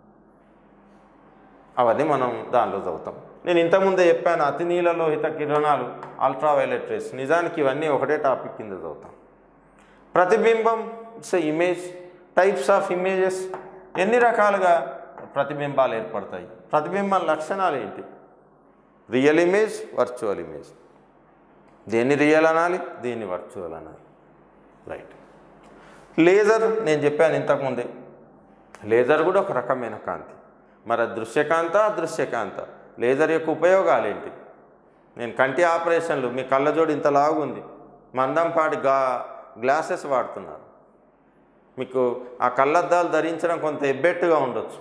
అవన్నీ మనం దానిలో చదువుతాం నేను ఇంతకుముందే చెప్పాను అతి నీలలోహిత కిరణాలు అల్ట్రావైలెట్ రేస్ నిజానికి ఇవన్నీ ఒకటే టాపిక్ కింద చదువుతాం ప్రతిబింబం it's image types of images ఎన్ని రకాలుగా ప్రతిబింబాలు ఏర్పడతాయి ప్రతిబింబం లక్షణాలు ఏంటి రియల్ ఇమేజ్ వర్చువల్ ఇమేజ్ దేన్ని రియల్ అనాలి దీన్ని వర్చువల్ అనాలి రైట్ లేజర్ నేను చెప్పాను ఇంతకుముందే లేజర్ కూడా ఒక రకమైన కాంతి మరి అది దృశ్యకాంత అదృశ్యకాంత లేజర్ యొక్క ఉపయోగాలు ఏంటి నేను కంటి ఆపరేషన్లు మీ కళ్ళజోడు ఇంత లాగుంది మందంపాటి గా గ్లాసెస్ వాడుతున్నారు మీకు ఆ కళ్ళద్దాలు ధరించడం కొంత ఎబ్బెట్టుగా ఉండొచ్చు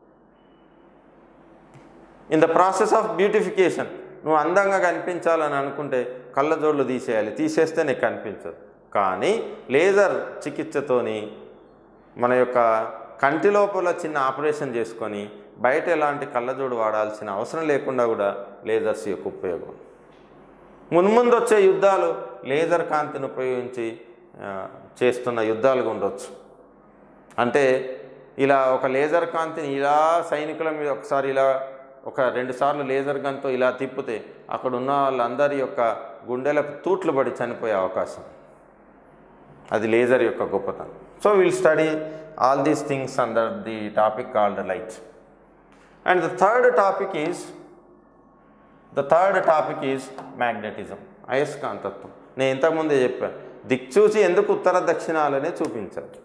in the process of beautification నువ్వు అందంగా కనిపించాలని అనుకుంటే కళ్ళజోళ్ళు తీసేయాలి తీసేస్తే నీకు కనిపించదు కానీ లేజర్ చికిత్సతోని మన యొక్క కంటి లోపల చిన్న ఆపరేషన్ చేసుకొని బయట ఎలాంటి కళ్ళజోడు వాడాల్సిన అవసరం లేకుండా కూడా లేజర్స్ యొక్క ఉపయోగం మున్ముందు వచ్చే యుద్ధాలు లేజర్ కాంతిని ఉపయోగించి ఆ, చేస్తున్న యుద్ధాలుగా ఉండొచ్చు అంటే ఇలా ఒక లేజర్ కాంతిని ఇలా సైనికుల మీద ఒకసారి ఇలా ఒక రెండు సార్లు లేజర్ గన్తో ఇలా తిప్పితే అక్కడ ఉన్న వాళ్ళందరి యొక్క గుండెలకు తూట్లు పడి చనిపోయే అవకాశం అది లేజర్ యొక్క గొప్పతనం so will study all these things under the topic called light and the third topic is the third topic is magnetism అయస్కాంతత్వం నేను ఇంతకుముందే చెప్పాను దిక్చూచి ఎందుకు ఉత్తర దక్షిణాలనే చూపించాలి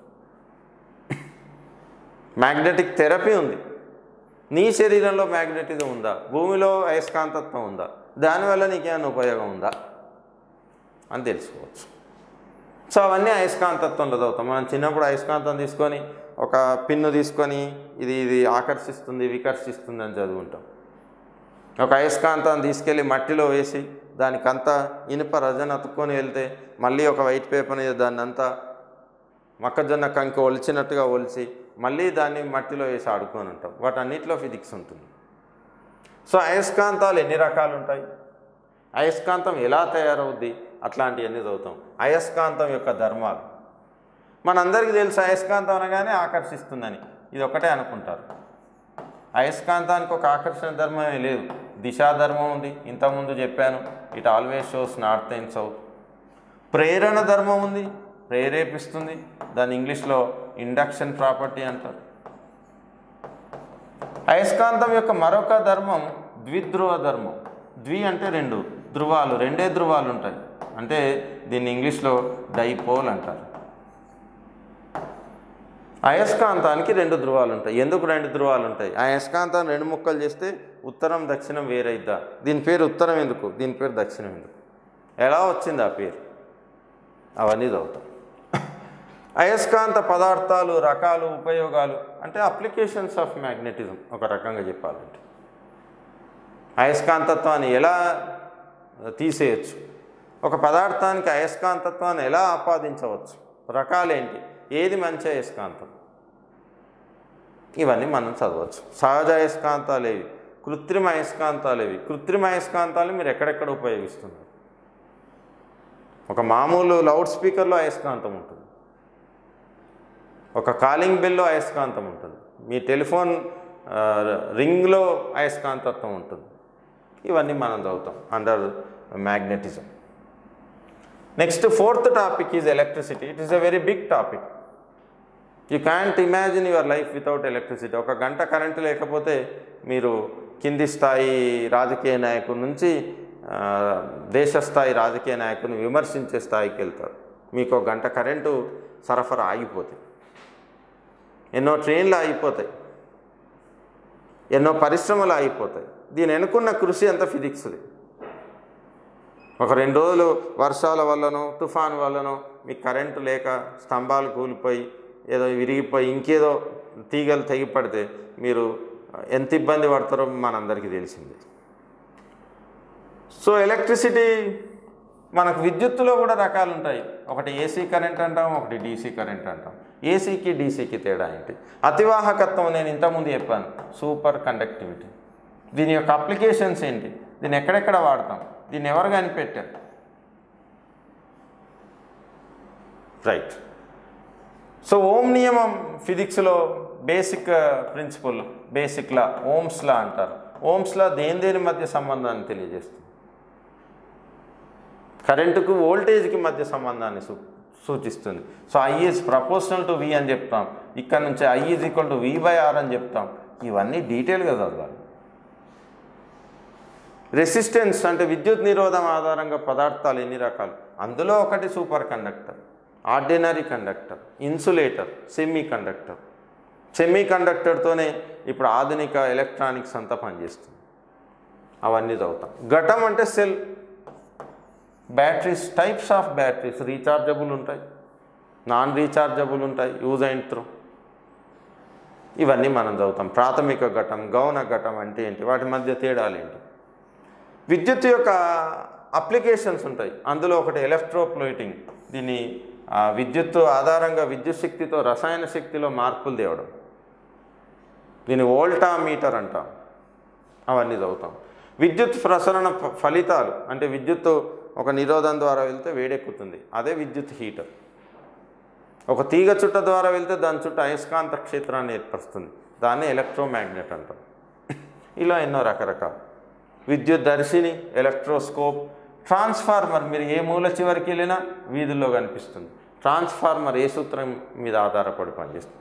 మ్యాగ్నెటిక్ థెరపీ ఉంది నీ శరీరంలో మ్యాగ్నెటిజం ఉందా భూమిలో అయస్కాంతత్వం ఉందా దానివల్ల నీకేమైనా ఉపయోగం ఉందా అని తెలుసుకోవచ్చు సో అవన్నీ అయస్కాంతత్వంలో చదువుతాం మనం చిన్నప్పుడు అయస్కాంతం తీసుకొని ఒక పిన్ను తీసుకొని ఇది ఇది ఆకర్షిస్తుంది వికర్షిస్తుంది అని చదువుకుంటాం ఒక అయస్కాంతాన్ని తీసుకెళ్ళి మట్టిలో వేసి దానికంతా ఇనుప రజన అతుక్కొని వెళ్తే మళ్ళీ ఒక వైట్ పేపర్ మీద దాన్ని అంతా మొక్కజొన్న కంకి ఒలిచినట్టుగా ఒలిచి మళ్ళీ దాన్ని మట్టిలో వేసి ఆడుకొని ఉంటాం వాటన్నిటిలో ఫిజిక్స్ ఉంటుంది సో అయస్కాంతాలు ఎన్ని రకాలు ఉంటాయి అయస్కాంతం ఎలా తయారవుద్ది అట్లాంటివన్నీ చదువుతాం అయస్కాంతం యొక్క ధర్మాలు మనందరికీ తెలుసు అయస్కాంతం అనగానే ఆకర్షిస్తుందని ఇది ఒకటే అనుకుంటారు అయస్కాంతానికి ఒక ఆకర్షణ ధర్మమే లేదు దిశా ధర్మం ఉంది ఇంతకుముందు చెప్పాను it always shows north and south ప్రేరణ ధర్మం ఉంది ప్రేరేపిస్తుంది దాన్ని ఇంగ్లీష్లో ఇండక్షన్ ప్రాపర్టీ అంటారు అయస్కాంతం యొక్క మరొక ధర్మం ద్విధ్రువ ధర్మం ద్వి అంటే రెండు ధృవాలు రెండే ధృవాలు ఉంటాయి అంటే దీన్ని ఇంగ్లీష్లో డైపోల్ అంటారు అయస్కాంతానికి రెండు ధృవాలు ఉంటాయి ఎందుకు రెండు ధృవాలు ఉంటాయి ఆ అయస్కాంతాన్ని రెండు ముక్కలు చేస్తే ఉత్తరం దక్షిణం వేరైద్దా దీని పేరు ఉత్తరం ఎందుకు దీని పేరు దక్షిణం ఎందుకు ఎలా వచ్చింది ఆ పేరు అవన్నీ చదువుతాం అయస్కాంత పదార్థాలు రకాలు ఉపయోగాలు అంటే అప్లికేషన్స్ ఆఫ్ మ్యాగ్నెటిజం ఒక రకంగా చెప్పాలంటే అయస్కాంతత్వాన్ని ఎలా తీసేయచ్చు ఒక పదార్థానికి అయస్కాంతత్వాన్ని ఎలా ఆపాదించవచ్చు రకాలేంటి ఏది మంచి అయస్కాంతం ఇవన్నీ మనం చదవచ్చు సహజ అయస్కాంతాలు ఏవి కృత్రిమ అయస్కాంతాలు ఏవి కృత్రిమ అయస్కాంతాలు మీరు ఎక్కడెక్కడ ఉపయోగిస్తున్నారు ఒక మామూలు లౌడ్ స్పీకర్లో అయస్కాంతం ఉంటుంది ఒక కాలింగ్ బెల్లో అయస్కాంతం ఉంటుంది మీ టెలిఫోన్ ఆ, రింగ్లో అయస్కాంతత్వం ఉంటుంది ఇవన్నీ మనం చదువుతాం under magnetism next fourth topic is electricity it is a very big topic you can't imagine your life without electricity ఒక గంట కరెంటు లేకపోతే మీరు కింది స్థాయి రాజకీయ నాయకుడి నుంచి ఆ, దేశ స్థాయి రాజకీయ నాయకుని విమర్శించే స్థాయికి వెళ్తారు మీకు ఒక గంట కరెంటు సరఫరా ఆగిపోతాయి ఎన్నో ట్రైన్లు ఆగిపోతాయి ఎన్నో పరిశ్రమలు ఆగిపోతాయి దీని వెనుకున్న కృషి అంతా ఫిజిక్స్ది ఒక రెండు రోజులు వర్షాల వల్లనో తుఫాన్ వల్లనో మీకు కరెంటు లేక స్తంభాలు కూలిపోయి ఏదో విరిగిపోయి ఇంకేదో తీగలు తెగిపడితే మీరు ఎంత ఇబ్బంది పడతారో మనందరికీ తెలిసింది సో ఎలక్ట్రిసిటీ మనకు విద్యుత్తులో కూడా రకాలు ఉంటాయి ఒకటి ఏసీ కరెంట్ అంటాం ఒకటి డీసీ కరెంట్ అంటాం ఏసీకి డీసీకి తేడా ఏంటి అతివాహకత్వం నేను ఇంతకుముందు చెప్పాను సూపర్ కండక్టివిటీ దీని యొక్క అప్లికేషన్స్ ఏంటి దీన్ని ఎక్కడెక్కడ వాడతాం దీన్ని ఎవరు కనిపెట్టారు రైట్ సో ఓం నియమం ఫిజిక్స్లో basic principle basic law Ohm's law అంటారు ఓమ్స్ లా దేని దేని మధ్య సంబంధాన్ని తెలియజేస్తుంది కరెంటుకు వోల్టేజ్కి మధ్య సంబంధాన్ని సూ సూచిస్తుంది so I is proportional to V అని చెప్తాం ఇక్కడ నుంచి I is equal to V by R అని చెప్తాం ఇవన్నీ డీటెయిల్గా చదవాలి రెసిస్టెన్స్ అంటే విద్యుత్ నిరోధం ఆధారంగా పదార్థాలు ఎన్ని రకాలు అందులో ఒకటి superconductor ordinary conductor insulator semiconductor semi కండక్టర్తోనే ఇప్పుడు ఆధునిక ఎలక్ట్రానిక్స్ అంతా పనిచేస్తుంది అవన్నీ చదువుతాం ఘటం అంటే cell batteries types of batteries rechargeable ఉంటాయి నాన్ రీఛార్జబుల్ ఉంటాయి యూజ్ అండ్ త్రో ఇవన్నీ మనం చదువుతాం ప్రాథమిక ఘటం గౌణ ఘటం అంటే ఏంటి వాటి మధ్య తేడాలు ఏంటి విద్యుత్ యొక్క అప్లికేషన్స్ ఉంటాయి అందులో ఒకటి ఎలక్ట్రోప్లోయిటింగ్ దీన్ని ఆ, విద్యుత్ ఆధారంగా విద్యుత్ శక్తితో రసాయన శక్తిలో మార్పులు తేవడం దీన్ని వోల్టా మీటర్ అంటాం అవన్నీ చదువుతాం విద్యుత్ ప్రసరణ ఫ- ఫలితాలు అంటే విద్యుత్ ఒక నిరోధం ద్వారా వెళ్తే వేడెక్కుతుంది అదే విద్యుత్ హీటర్ ఒక తీగ చుట్ట ద్వారా వెళ్తే దాని చుట్టూ అయస్కాంత క్షేత్రాన్ని ఏర్పరుస్తుంది దాన్ని ఎలక్ట్రోమాగ్నెట్ అంటాం ఇలా ఎన్నో రకరకాలు విద్యుత్ దర్శిని ఎలక్ట్రోస్కోప్ ట్రాన్స్ఫార్మర్ మీరు ఏ మూల చివరికి వెళ్ళినా వీధుల్లో కనిపిస్తుంది ట్రాన్స్ఫార్మర్ ఏ సూత్రం మీద ఆధారపడి పనిచేస్తుంది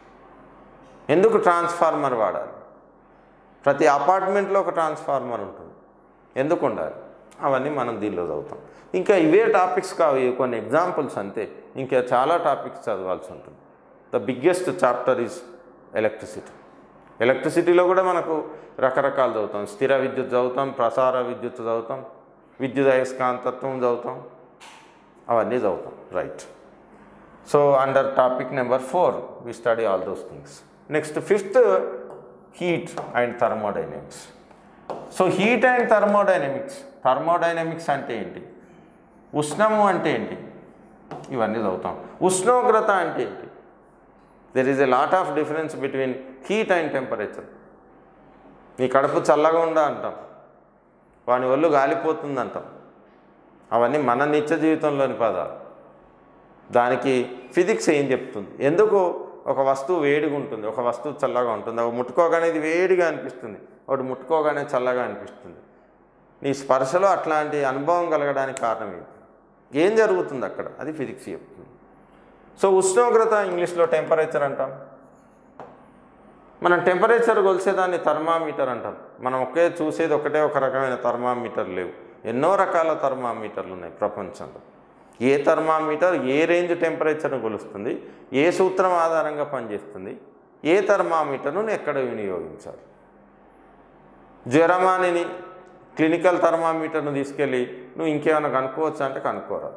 ఎందుకు ట్రాన్స్ఫార్మర్ వాడాలి ప్రతి అపార్ట్మెంట్లో ఒక ట్రాన్స్ఫార్మర్ ఉంటుంది ఎందుకు ఉండాలి అవన్నీ మనం దీనిలో చదువుతాం ఇంకా ఇవే టాపిక్స్ కావు ఇవి కొన్ని ఎగ్జాంపుల్స్ అంతే ఇంకా చాలా టాపిక్స్ చదవాల్సి ఉంటుంది the biggest chapter is electricity ఎలక్ట్రిసిటీలో కూడా మనకు రకరకాలు చదువుతాం స్థిర విద్యుత్ చదువుతాం ప్రసార విద్యుత్ చదువుతాం విద్యుత్ అయస్కాంతత్వం చదువుతాం అవన్నీ చదువుతాం right so under topic number four we study all those things next fifth heat and thermodynamics so heat and thermodynamics thermodynamics అంటే ఏంటి ఉష్ణము అంటే ఏంటి ఇవన్నీ చదువుతాం ఉష్ణోగ్రత అంటే ఏంటి there is a lot of difference between heat and temperature నీ కడుపు చల్లగా ఉండా అంటాం వాని ఒళ్ళు గాలిపోతుంది అంటాం అవన్నీ మన నిత్య జీవితంలోని పదాలు దానికి ఫిజిక్స్ ఏం చెప్తుంది ఎందుకు ఒక వస్తువు వేడిగా ఉంటుంది ఒక వస్తువు చల్లగా ఉంటుంది ఒక ముట్టుకోగానే ఇది వేడిగా అనిపిస్తుంది ఒకటి ముట్టుకోగానే చల్లగా అనిపిస్తుంది నీ స్పర్శలో అట్లాంటి అనుభవం కలగడానికి కారణం ఏంటి ఏం జరుగుతుంది అక్కడ అది ఫిజిక్స్ చెప్తుంది సో ఉష్ణోగ్రత ఇంగ్లీష్లో టెంపరేచర్ అంటాం మనం టెంపరేచర్ కొలిసేదాన్ని థర్మామీటర్ అంటాం మనం ఒకే చూసేది ఒకటే ఒక రకమైన థర్మామీటర్ లేవు ఎన్నో రకాల థర్మామీటర్లు ఉన్నాయి ప్రపంచంలో ఏ థర్మామీటర్ ఏ రేంజ్ టెంపరేచర్ను కొలుస్తుంది ఏ సూత్రం ఆధారంగా పనిచేస్తుంది ఏ థర్మామీటర్ను ఎక్కడ వినియోగించాలి జ్వరమానిని క్లినికల్ థర్మామీటర్ను తీసుకెళ్ళి నువ్వు ఇంకేమైనా కనుక్కోవచ్చా అంటే కనుక్కోరా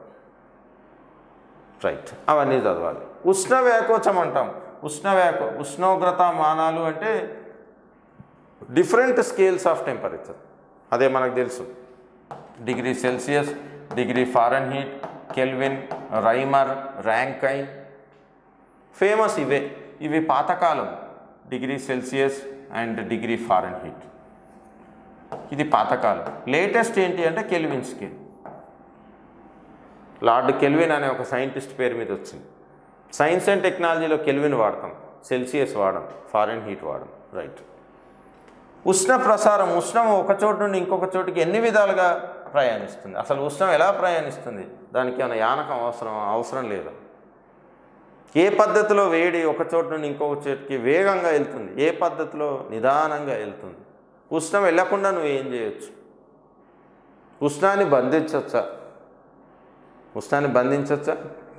రైట్ అవన్నీ చదవాలి ఉష్ణ వ్యాకోచం అంటాం ఉష్ణ వ్యాకో ఉష్ణోగ్రత మానాలు అంటే డిఫరెంట్ స్కేల్స్ ఆఫ్ టెంపరేచర్ అదే మనకు తెలుసు degree Celsius degree Fahrenheit Kelvin Reaumur Rankine famous ఇవే ఇవి పాతకాలం degree Celsius and degree Fahrenheit ఇది పాతకాలం లేటెస్ట్ ఏంటి అంటే కెల్విన్ స్కేల్ లార్డ్ కెల్విన్ అనే ఒక సైంటిస్ట్ పేరు మీద వచ్చింది సైన్స్ అండ్ టెక్నాలజీలో కెల్విన్ వాడతాం సెల్సియస్ వాడడం ఫారెన్ హీట్ వాడడం రైట్ ఉష్ణ ప్రసారం ఉష్ణం ఒక చోటు నుండి ఇంకొక చోటుకి ఎన్ని విధాలుగా ప్రయాణిస్తుంది అసలు ఉష్ణం ఎలా ప్రయాణిస్తుంది దానికి ఏమైనా యానకం అవసరం అవసరం లేదు ఏ పద్ధతిలో వేడి ఒక చోటు నుండి ఇంకొక చోటుకి వేగంగా వెళ్తుంది ఏ పద్ధతిలో నిదానంగా వెళ్తుంది ఉష్ణం వెళ్ళకుండా నువ్వు ఏం చేయొచ్చు ఉష్ణాన్ని బంధించవచ్చా ఉష్ణాన్ని బంధించవచ్చా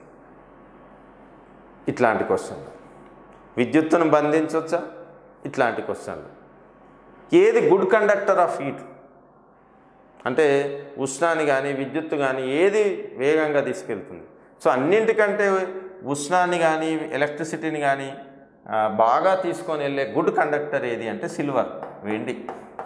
ఇట్లాంటి క్వశ్చన్లు విద్యుత్తును బంధించవచ్చా ఇట్లాంటి క్వశ్చన్లు ఏది గుడ్ కండక్టర్ ఆఫ్ హీట్ అంటే ఉష్ణాన్ని కానీ విద్యుత్తు కానీ ఏది వేగంగా తీసుకెళ్తుంది సో అన్నింటికంటే ఉష్ణాన్ని కానీ ఎలక్ట్రిసిటీని కానీ ఆ, బాగా తీసుకొని వెళ్ళే గుడ్ కండక్టర్ ఏది అంటే సిల్వర్ వెండి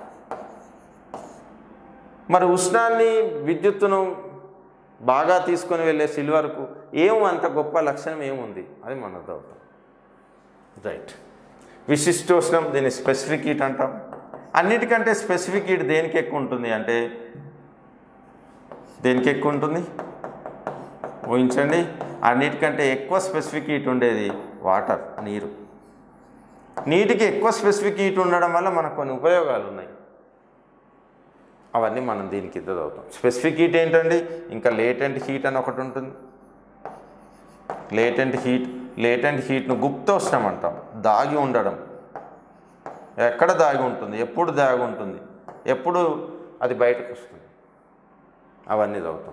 మరి ఉష్ణాన్ని విద్యుత్తును బాగా తీసుకొని వెళ్ళే సిల్వర్కు ఏం అంత గొప్ప లక్షణం ఏముంది అది మన డౌట్ రైట్ విశిష్టోష్ణం దీన్ని స్పెసిఫిక్ హీట్ అంటాం అన్నిటికంటే స్పెసిఫిక్ హీట్ దేనికి ఎక్కువ ఉంటుంది అంటే దేనికి ఎక్కువ ఉంటుంది ఊహించండి అన్నిటికంటే ఎక్కువ స్పెసిఫిక్ హీట్ ఉండేది వాటర్ నీరు నీటికి ఎక్కువ స్పెసిఫిక్ హీట్ ఉండడం వల్ల మనకు కొన్ని ఉపయోగాలు ఉన్నాయి అవన్నీ మనం దీనికి ఇద్దరు అవుతాం స్పెసిఫిక్ హీట్ ఏంటండి ఇంకా లేటెంట్ హీట్ అని ఒకటి ఉంటుంది లేటెంట్ హీట్ లేటెంట్ హీట్ను గుప్తోష్ణం అంటాం దాగి ఉండడం ఎక్కడ దాగి ఉంటుంది ఎప్పుడు దాగి ఉంటుంది ఎప్పుడు అది బయటకు వస్తుంది అవన్నీ చదువుతాం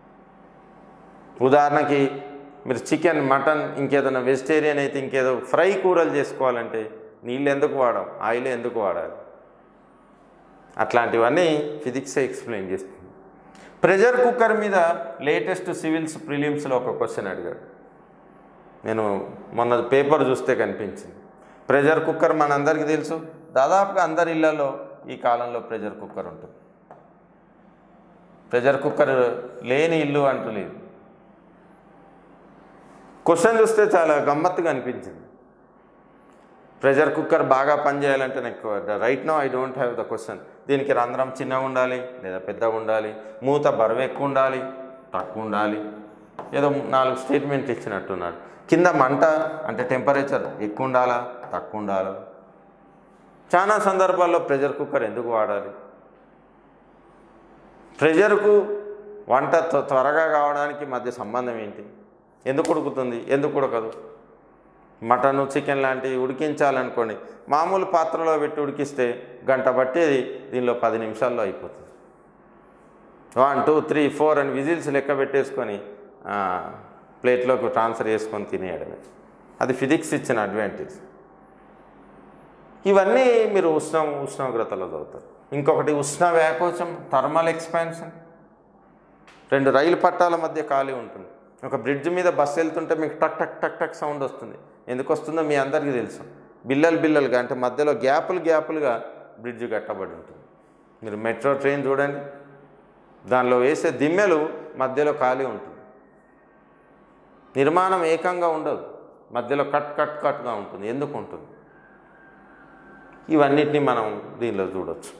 ఉదాహరణకి మీరు చికెన్ మటన్ ఇంకేదైనా వెజిటేరియన్ అయితే ఇంకేదో ఫ్రై కూరలు చేసుకోవాలంటే నీళ్ళు ఎందుకు వాడం ఆయిల్ ఎందుకు వాడాలి అట్లాంటివన్నీ ఫిజిక్సే ఎక్స్ప్లెయిన్ చేస్తుంది ప్రెషర్ కుక్కర్ మీద లేటెస్ట్ సివిల్స్ ప్రిలిమ్స్లో ఒక క్వశ్చన్ అడిగాడు నేను మొన్న పేపర్ చూస్తే కనిపించింది ప్రెషర్ కుక్కర్ మనందరికీ తెలుసు దాదాపుగా అందరి ఇళ్లలో ఈ కాలంలో ప్రెషర్ కుక్కర్ ఉంటుంది ప్రెషర్ కుక్కర్ లేని ఇల్లు అంటూ లేదు క్వశ్చన్ చూస్తే చాలా గమ్మత్తుగా అనిపించింది ప్రెషర్ కుక్కర్ బాగా పనిచేయాలంటే నాకు right no I don't have the question దీనికి రంధ్రం చిన్నగా ఉండాలి లేదా పెద్దగా ఉండాలి మూత బరువు ఎక్కువ ఉండాలి తక్కువ ఉండాలి ఏదో నాలుగు స్టేట్మెంట్లు ఇచ్చినట్టున్నాడు కింద మంట అంటే టెంపరేచర్ ఎక్కువ ఉండాలా తక్కువ ఉండాలా చాలా సందర్భాల్లో ప్రెషర్ కుక్కర్ ఎందుకు వాడాలి ప్రెషర్కు వంట త్వ- త్వరగా కావడానికి మధ్య సంబంధం ఏంటి ఎందుకు ఉడుకుతుంది ఎందుకు ఉడకదు మటన్ చికెన్ లాంటివి ఉడికించాలనుకోండి మామూలు పాత్రలో పెట్టి ఉడికిస్తే గంట పట్టేది దీనిలో పది నిమిషాల్లో అయిపోతుంది వన్ టూ త్రీ ఫోర్ అని విజిల్స్ లెక్క పెట్టేసుకొని ఆ, ప్లేట్లోకి ట్రాన్స్ఫర్ చేసుకొని తినేయడమే అది ఫిజిక్స్ ఇచ్చిన అడ్వాంటేజ్ ఇవన్నీ మీరు ఉష్ణ ఉష్ణోగ్రతలో చదువుతారు ఇంకొకటి ఉష్ణ వ్యాకోచం థర్మల్ ఎక్స్పాన్షన్ రెండు రైలు పట్టాల మధ్య ఖాళీ ఉంటుంది ఒక బ్రిడ్జ్ మీద బస్సు వెళ్తుంటే మీకు టక్ టక్ టక్ టక్ సౌండ్ వస్తుంది ఎందుకు వస్తుందో మీ అందరికీ తెలుసు బిల్లలు బిల్లలుగా అంటే మధ్యలో గ్యాపులు గ్యాపులుగా బ్రిడ్జ్ కట్టబడి ఉంటుంది మీరు మెట్రో ట్రైన్ చూడండి దానిలో వేసే దిమ్మెలు మధ్యలో ఖాళీ ఉంటుంది నిర్మాణం ఏకంగా ఉండదు మధ్యలో కట్ కట్ కట్గా ఉంటుంది ఎందుకు ఉంటుంది ఇవన్నిటిని మనం దీనిలో చూడొచ్చు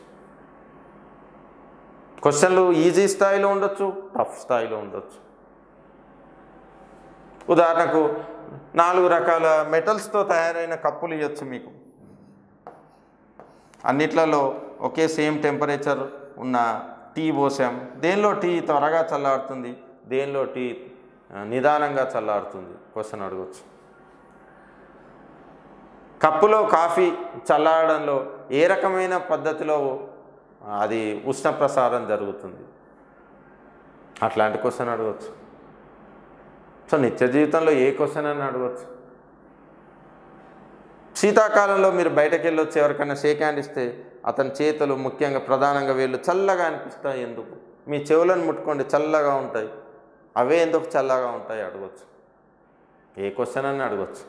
క్వశ్చన్లు ఈజీ స్థాయిలో ఉండొచ్చు టఫ్ స్థాయిలో ఉండొచ్చు ఉదాహరణకు నాలుగు రకాల మెటల్స్తో తయారైన కప్పులు ఇవ్వచ్చు మీకు అన్నిట్లలో ఒకే సేమ్ టెంపరేచర్ ఉన్న టీ పోసాం దేనిలో టీ త్వరగా చల్లారుతుంది దేనిలో టీ ఆ, నిదానంగా చల్లారుతుంది క్వశ్చన్ అడగచ్చు కప్పులో కాఫీ చల్లారడంలో ఏ రకమైన పద్ధతిలో ఆ, అది ఉష్ణ ప్రసారం జరుగుతుంది అట్లాంటి క్వశ్చన్ అడగచ్చు సో నిత్య జీవితంలో ఏ క్వశ్చన్ అని అడగచ్చు శీతాకాలంలో మీరు బయటకు వెళ్ళొచ్చి ఎవరికైనా షేక్ హ్యాండ్ ఇస్తే అతని చేతులు ముఖ్యంగా ప్రధానంగా వేళ్ళు చల్లగా అనిపిస్తాయి ఎందుకు మీ చెవులను ముట్టుకోండి చల్లగా ఉంటాయి అవే ఎందుకు చల్లగా ఉంటాయి అడగచ్చు ఏ క్వశ్చన్ అని అడగచ్చు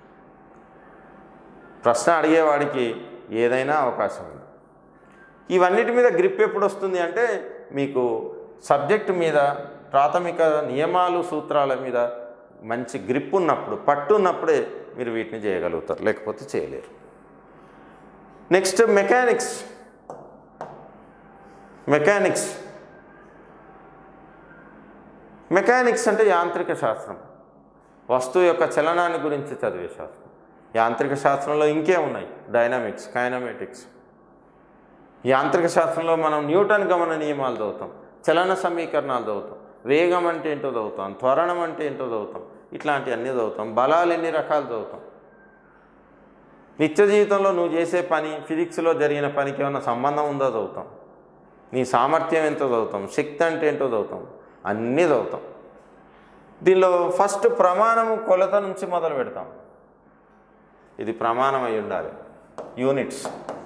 ప్రశ్న అడిగేవాడికి ఏదైనా అవకాశం ఉంది ఇవన్నిటి మీద గ్రిప్ ఎప్పుడు వస్తుంది అంటే మీకు సబ్జెక్ట్ మీద ప్రాథమిక నియమాలు సూత్రాల మీద మంచి గ్రిప్ ఉన్నప్పుడు పట్టు ఉన్నప్పుడే మీరు వీటిని చేయగలుగుతారు లేకపోతే చేయలేరు నెక్స్ట్ మెకానిక్స్ మెకానిక్స్ మెకానిక్స్ అంటే యాంత్రిక శాస్త్రం వస్తువు యొక్క చలనాన్ని గురించి చదివే శాస్త్రం యాంత్రిక శాస్త్రంలో ఇంకే ఉన్నాయి డైనమిక్స్ కైనమెటిక్స్ యాంత్రిక శాస్త్రంలో మనం న్యూటన్ గమన నియమాలు చదువుతాం చలన సమీకరణాలు చదువుతాం వేగం అంటే ఏంటో చదువుతాం త్వరణం అంటే ఏంటో చదువుతాం ఇట్లాంటివన్నీ చదువుతాం బలాలు ఎన్ని రకాలు చదువుతాం నిత్య జీవితంలో నువ్వు చేసే పని ఫిజిక్స్లో జరిగిన పనికి ఏమైనా సంబంధం ఉందో చదువుతాం నీ సామర్థ్యం ఎంతో చదువుతాం శక్తి అంటే ఏంటో చదువుతాం అన్నీ చదువుతాం దీనిలో ఫస్ట్ ప్రమాణము కొలత నుంచి మొదలు పెడతాం ఇది ప్రమాణం అయి ఉండాలి యూనిట్స్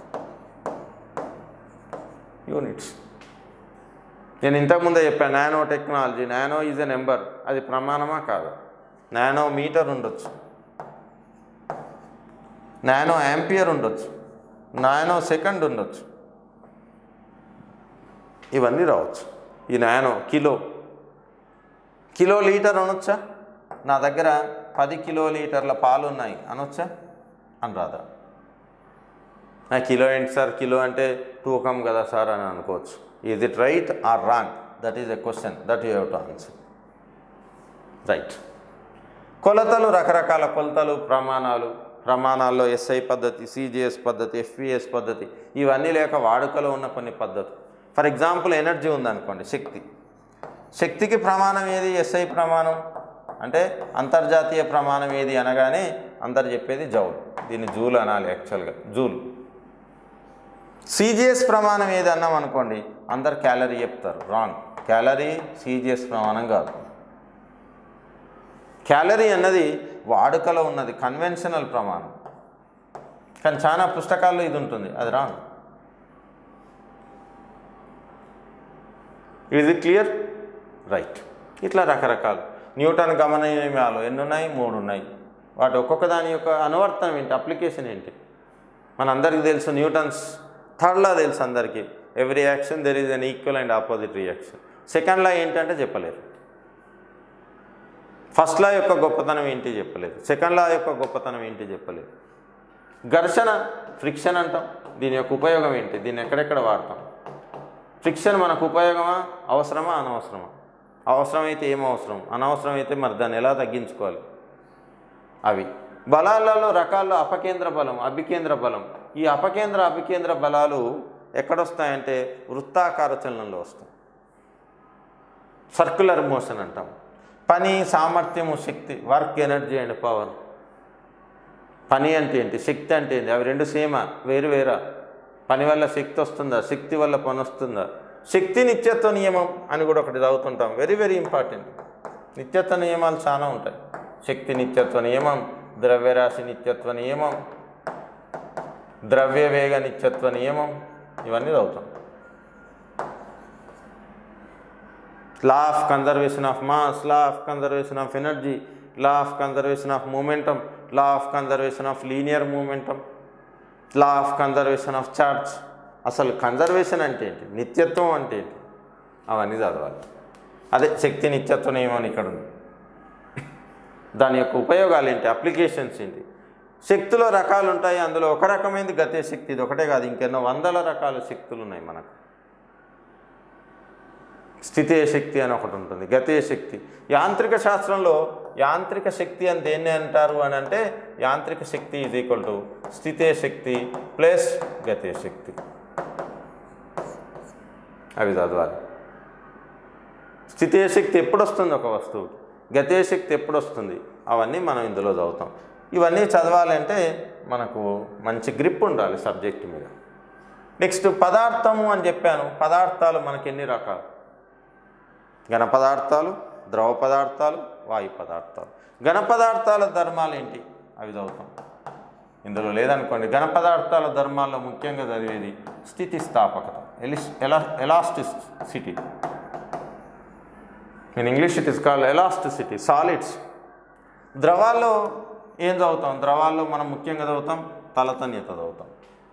యూనిట్స్ నేను ఇంతకుముందే చెప్పాను nano technology nano is a number అది ప్రమాణమా కాదు నానో మీటర్ ఉండొచ్చు నానో యాంపియర్ ఉండొచ్చు నానో సెకండ్ ఉండొచ్చు ఇవన్నీ రావచ్చు ఈ నానో కిలో కిలో లీటర్ అనొచ్చా నా దగ్గర పది కిలో లీటర్ల పాలు ఉన్నాయి అనొచ్చా అని రాదా నా కిలో ఏంటి సార్ కిలో అంటే తూకం కదా సార్ అని అనుకోవచ్చు is it right or wrong that is a question that you have to answer right కొలతలు రకరకాల కొలతలు ప్రమాణాలు ప్రమాణాల్లో ఎస్ఐ పద్ధతి సిజిఎస్ పద్ధతి ఎఫ్పిఎస్ పద్ధతి ఇవన్నీ లేక వాడుకలో ఉన్న కొన్ని పద్ధతులు ఫర్ ఎగ్జాంపుల్ ఎనర్జీ ఉందనుకోండి శక్తి శక్తికి ప్రమాణం ఏది ఎస్ఐ ప్రమాణం అంటే అంతర్జాతీయ ప్రమాణం ఏది అనగానే అందరు చెప్పేది జౌల్ దీన్ని జూల్ అనాలి యాక్చువల్గా జూల్ సిజిఎస్ ప్రమాణం ఏది అన్నాం అనుకోండి అందరు క్యాలరీ చెప్తారు రాంగ్ క్యాలరీ సిజిఎస్ ప్రమాణం కాదు క్యాలరీ అన్నది వాడుకలో ఉన్నది కన్వెన్షనల్ ప్రమాణం కానీ చాలా పుస్తకాల్లో ఇది ఉంటుంది అది రాంగ్ ఇది క్లియర్ రైట్ ఇట్లా రకరకాలు న్యూటన్ గమన నియమాలు ఎన్ని ఉన్నాయి మూడు ఉన్నాయి వాటి ఒక్కొక్క దాని యొక్క అనువర్తనం ఏంటి అప్లికేషన్ ఏంటి మనందరికీ తెలుసు న్యూటన్స్ థర్డ్ లా తెలుసు అందరికీ every action there is an equal and opposite reaction second law ఏంటంటే చెప్పలేరు ఫస్ట్ లా యొక్క గొప్పతనం ఏంటి చెప్పలేదు సెకండ్ లా యొక్క గొప్పతనం ఏంటి చెప్పలేదు ఘర్షణ ఫ్రిక్షన్ అంటాం దీని యొక్క ఉపయోగం ఏంటి దీన్ని ఎక్కడెక్కడ వాడతాం ఫ్రిక్షన్ మనకు ఉపయోగమా అవసరమా అనవసరమా అవసరమైతే ఏం అవసరం అనవసరమైతే మరి దాన్ని ఎలా తగ్గించుకోవాలి అవి బలాలలో రకాల్లో అపకేంద్ర బలం అభికేంద్ర బలం ఈ అపకేంద్ర అభికేంద్ర బలాలు ఎక్కడొస్తాయంటే వృత్తాకార చలనంలో వస్తాయి సర్క్యులర్ మోషన్ అంటాం పని సామర్థ్యము శక్తి వర్క్ ఎనర్జీ అండ్ పవర్ పని అంటే ఏంటి శక్తి అంటే ఏంటి అవి రెండు సేమా వేరు వేరా పని వల్ల శక్తి వస్తుందా శక్తి వల్ల పని వస్తుందా శక్తి నిత్యత్వ నియమం అని కూడా ఒకటి చదువుతుంటాం వెరీ వెరీ ఇంపార్టెంట్ నిత్యత్వ నియమాలు చాలా ఉంటాయి శక్తి నిత్యత్వ నియమం ద్రవ్యరాశి నిత్యత్వ నియమం ద్రవ్య వేగ నిత్యత్వ నియమం ఇవన్నీ చదువుతాం law of conservation of mass law of conservation of energy law of conservation of momentum law of conservation of linear momentum law of conservation of charge అసలు కన్జర్వేషన్ అంటే ఏంటి నిత్యత్వం అంటే ఏంటి అవన్నీ చదవాలి అదే శక్తి నిత్యత్వ నియమం అని ఇక్కడ ఉంది దాని యొక్క ఉపయోగాలు ఏంటి అప్లికేషన్స్ ఏంటి శక్తిలో రకాలు ఉంటాయి అందులో ఒక రకమైనది గతే శక్తి ఇది ఒకటే కాదు ఇంకెన్నో వందల రకాల శక్తులు ఉన్నాయి మనకు స్థితీయ శక్తి అని ఒకటి ఉంటుంది గతీయ శక్తి యాంత్రిక శాస్త్రంలో యాంత్రిక శక్తి అని దేన్ని అంటారు అని అంటే యాంత్రిక శక్తి ఈజ్ ఈక్వల్ టు స్థితీయ శక్తి ప్లస్ గతీయ శక్తి అవి చదవాలి స్థితీయ శక్తి ఎప్పుడు వస్తుంది ఒక వస్తువు గతీయ శక్తి ఎప్పుడు వస్తుంది అవన్నీ మనం ఇందులో చదువుతాం ఇవన్నీ చదవాలంటే మనకు మంచి గ్రిప్ ఉండాలి సబ్జెక్ట్ మీద నెక్స్ట్ పదార్థము అని చెప్పాను పదార్థాలు మనకి ఎన్ని రకాలు ఘన పదార్థాలు ద్రవ పదార్థాలు వాయు పదార్థాలు ఘన పదార్థాల ధర్మాలు ఏంటి అవి చదువుతాం ఇందులో లేదనుకోండి ఘన పదార్థాల ధర్మాల్లో ముఖ్యంగా చదివేది స్థితిస్థాపకత ఎలిస్ ఎలా elasticity in English it is called elasticity solids ద్రవాల్లో ఏం చదువుతాం ద్రవాల్లో మనం ముఖ్యంగా చదువుతాం తలతన్యత చదువుతాం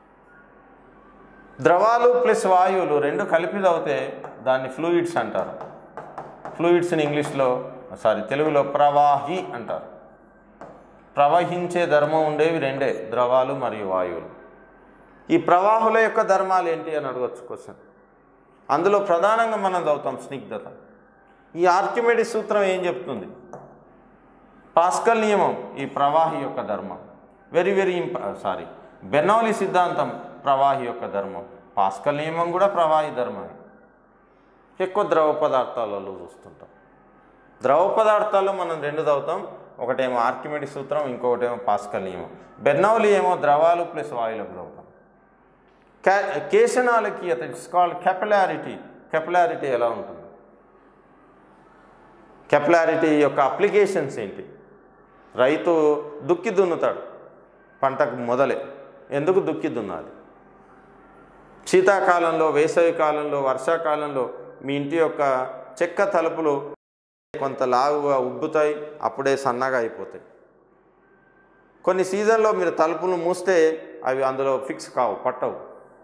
ద్రవాలు ప్లస్ వాయువులు రెండు కలిపి చదివితే దాన్ని ఫ్లూయిడ్స్ అంటారు ఫ్లూయిడ్స్ని ఇంగ్లీష్లో సారీ తెలుగులో ప్రవాహి అంటారు ప్రవహించే ధర్మం ఉండేవి రెండే ద్రవాలు మరియు వాయువులు ఈ ప్రవాహుల యొక్క ధర్మాలు ఏంటి అని అడగచ్చు క్వశ్చన్ అందులో ప్రధానంగా మనం చదువుతాం స్నిగ్ధత ఈ ఆర్కిమెడిస్ సూత్రం ఏం చెప్తుంది పాస్కల్ నియమం ఈ ప్రవాహి యొక్క ధర్మం వెరీ వెరీ ఇంప సారీ బెర్నౌలి సిద్ధాంతం ప్రవాహి యొక్క ధర్మం పాస్కల్ నియమం కూడా ప్రవాహి ధర్మమే ఎక్కువ ద్రవ పదార్థాలలో చూస్తుంటాం ద్రవ పదార్థాల్లో మనం రెండు చదువుతాం ఒకటేమో ఆర్కిమెడిస్ సూత్రం ఇంకొకటేమో పాస్కల్ నియమం బెర్నౌలి ఏమో ద్రవాలు ప్లస్ వాయువులకు చదువుతాం కా కేశనాలకి ఇట్స్ కాల్డ్ కెపలారిటీ కెపలారిటీ ఎలా ఉంటుంది కెపలారిటీ యొక్క అప్లికేషన్స్ ఏంటి రైతు దుక్కి దున్నుతాడు పంటకు మొదలే ఎందుకు దుక్కి దున్నాలి శీతాకాలంలో వేసవి కాలంలో వర్షాకాలంలో మీ ఇంటి యొక్క చెక్క తలుపులు కొంత లావుగా ఉబ్బుతాయి అప్పుడే సన్నగా అయిపోతాయి కొన్ని సీజన్లో మీరు తలుపులు మూస్తే అవి అందులో ఫిక్స్ కావు పట్టవు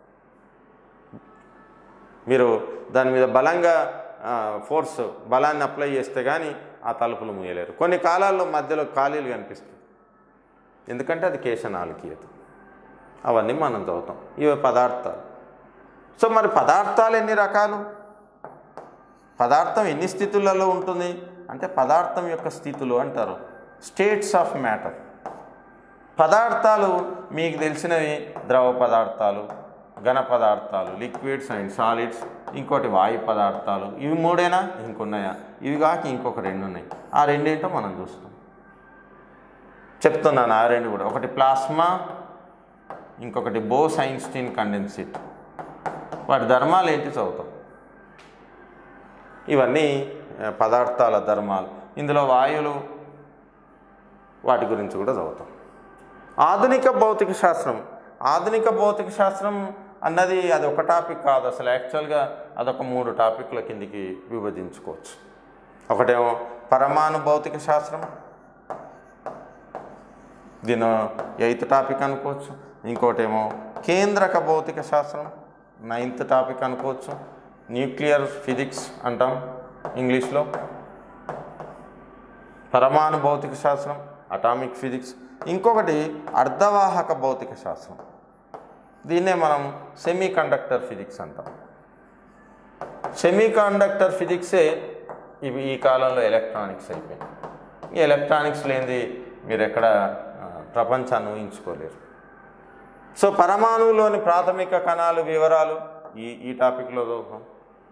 మీరు దాని మీద బలంగా ఫోర్స్ బలాన్ని అప్లై చేస్తే కానీ ఆ తలుపులు మూయలేరు కొన్ని కాలాల్లో మధ్యలో ఖాళీలు కనిపిస్తాయి ఎందుకంటే అది కేశనాలికీయత అవన్నీ మనం చదువుతాం ఇవి పదార్థాలు సో మరి పదార్థాలు ఎన్ని రకాలు పదార్థం ఎన్ని స్థితులలో ఉంటుంది అంటే పదార్థం యొక్క స్థితులు అంటారు స్టేట్స్ ఆఫ్ మ్యాటర్ పదార్థాలు మీకు తెలిసినవి ద్రవ పదార్థాలు ఘన పదార్థాలు లిక్విడ్స్ అండ్ సాలిడ్స్ ఇంకోటి వాయు పదార్థాలు ఇవి మూడేనా ఇంకొన్నాయా ఇవి కాక ఇంకొక రెండు ఉన్నాయి ఆ రెండేంటో మనం చూస్తాం చెప్తున్నాను ఆ రెండు కూడా ఒకటి ప్లాస్మా ఇంకొకటి బోస్ ఐన్స్టీన్ కండెన్సిట్ వాటి ధర్మాలు ఏంటి చదువుతాం ఇవన్నీ ఆ, పదార్థాల ధర్మాలు ఇందులో వాయువులు వాటి గురించి కూడా చదువుతాం ఆధునిక భౌతిక శాస్త్రం ఆధునిక భౌతిక శాస్త్రం అన్నది అది ఒక టాపిక్ కాదు అసలు యాక్చువల్గా అదొక మూడు టాపిక్ల కిందికి విభజించుకోవచ్చు ఒకటేమో పరమాణు భౌతిక శాస్త్రం దీని ఎయిత్ టాపిక్ అనుకోవచ్చు ఇంకోటేమో కేంద్రక భౌతిక శాస్త్రం నైన్త్ టాపిక్ అనుకోవచ్చు న్యూక్లియర్ ఫిజిక్స్ అంటాం ఇంగ్లీష్లో పరమాణు భౌతిక శాస్త్రం అటామిక్ ఫిజిక్స్ ఇంకొకటి అర్ధవాహక భౌతిక శాస్త్రం దీన్నే మనం సెమీ కండక్టర్ ఫిజిక్స్ అంటాం సెమీ కండక్టర్ ఫిజిక్సే ఇవి ఈ కాలంలో ఎలక్ట్రానిక్స్ అయిపోయింది ఈ ఎలక్ట్రానిక్స్ లేనిది మీరు ఎక్కడ ఆ, ప్రపంచాన్ని ఊహించుకోలేరు సో పరమాణువులోని ప్రాథమిక కణాలు వివరాలు ఈ ఈ టాపిక్లో చదువుతాం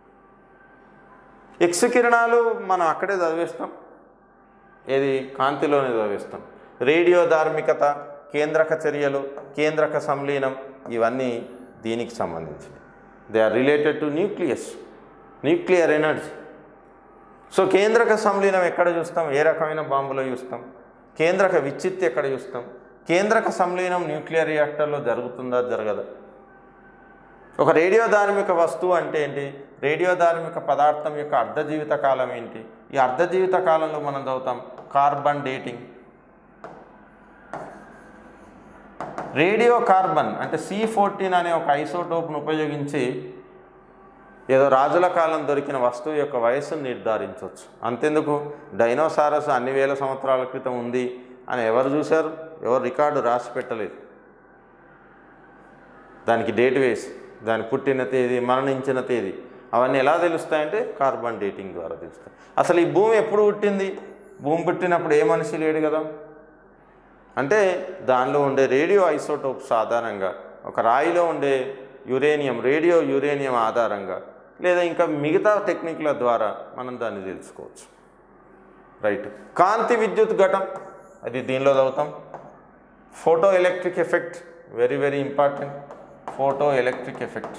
ఎక్స్ కిరణాలు మనం అక్కడే చదివేస్తాం ఏది కాంతిలోనే చదివేస్తాం రేడియో ధార్మికత కేంద్రక చర్యలు కేంద్రక సంలీనం ఇవన్నీ దీనికి సంబంధించినవి they are related to nucleus nuclear energy so కేంద్రక సంలీనం ఎక్కడ చూస్తాం ఏ రకమైన బాంబులో చూస్తాం కేంద్రక విచ్చిత్తి ఎక్కడ చూస్తాం కేంద్రక సంలీనం న్యూక్లియర్ రియాక్టర్లో జరుగుతుందా జరగదా ఒక రేడియో ధార్మిక వస్తువు అంటే ఏంటి రేడియో ధార్మిక పదార్థం యొక్క అర్ధ జీవిత కాలం ఏంటి ఈ అర్ధ జీవిత కాలంలో మనం చదువుతాం కార్బన్ డేటింగ్ రేడియో కార్బన్ అంటే సి ఫోర్టీన్ అనే ఒక ఐసోటోప్ను ఉపయోగించి ఏదో రాజుల కాలం దొరికిన వస్తువు యొక్క వయస్సును నిర్ధారించవచ్చు అంతెందుకు డైనోసారస్ అన్ని వేల సంవత్సరాల క్రితం ఉంది అని ఎవరు చూశారు ఎవరు రికార్డు రాసి పెట్టలేదు దానికి డేట్ వేసి దాని పుట్టిన తేదీ మరణించిన తేదీ అవన్నీ ఎలా తెలుస్తాయంటే కార్బన్ డేటింగ్ ద్వారా తెలుస్తాయి అసలు ఈ భూమి ఎప్పుడు పుట్టింది భూమి పుట్టినప్పుడు ఏ మనిషి లేడు కదా అంటే దానిలో ఉండే రేడియో ఐసోటోప్స్ ఆధారంగా ఒక రాయిలో ఉండే యురేనియం రేడియో యురేనియం ఆధారంగా లేదా ఇంకా మిగతా టెక్నిక్ల ద్వారా మనం దాన్ని తెలుసుకోవచ్చు రైట్ కాంతి విద్యుత్ ఘటం అది దీనిలో చదువుతాం photoelectric effect very very important photoelectric effect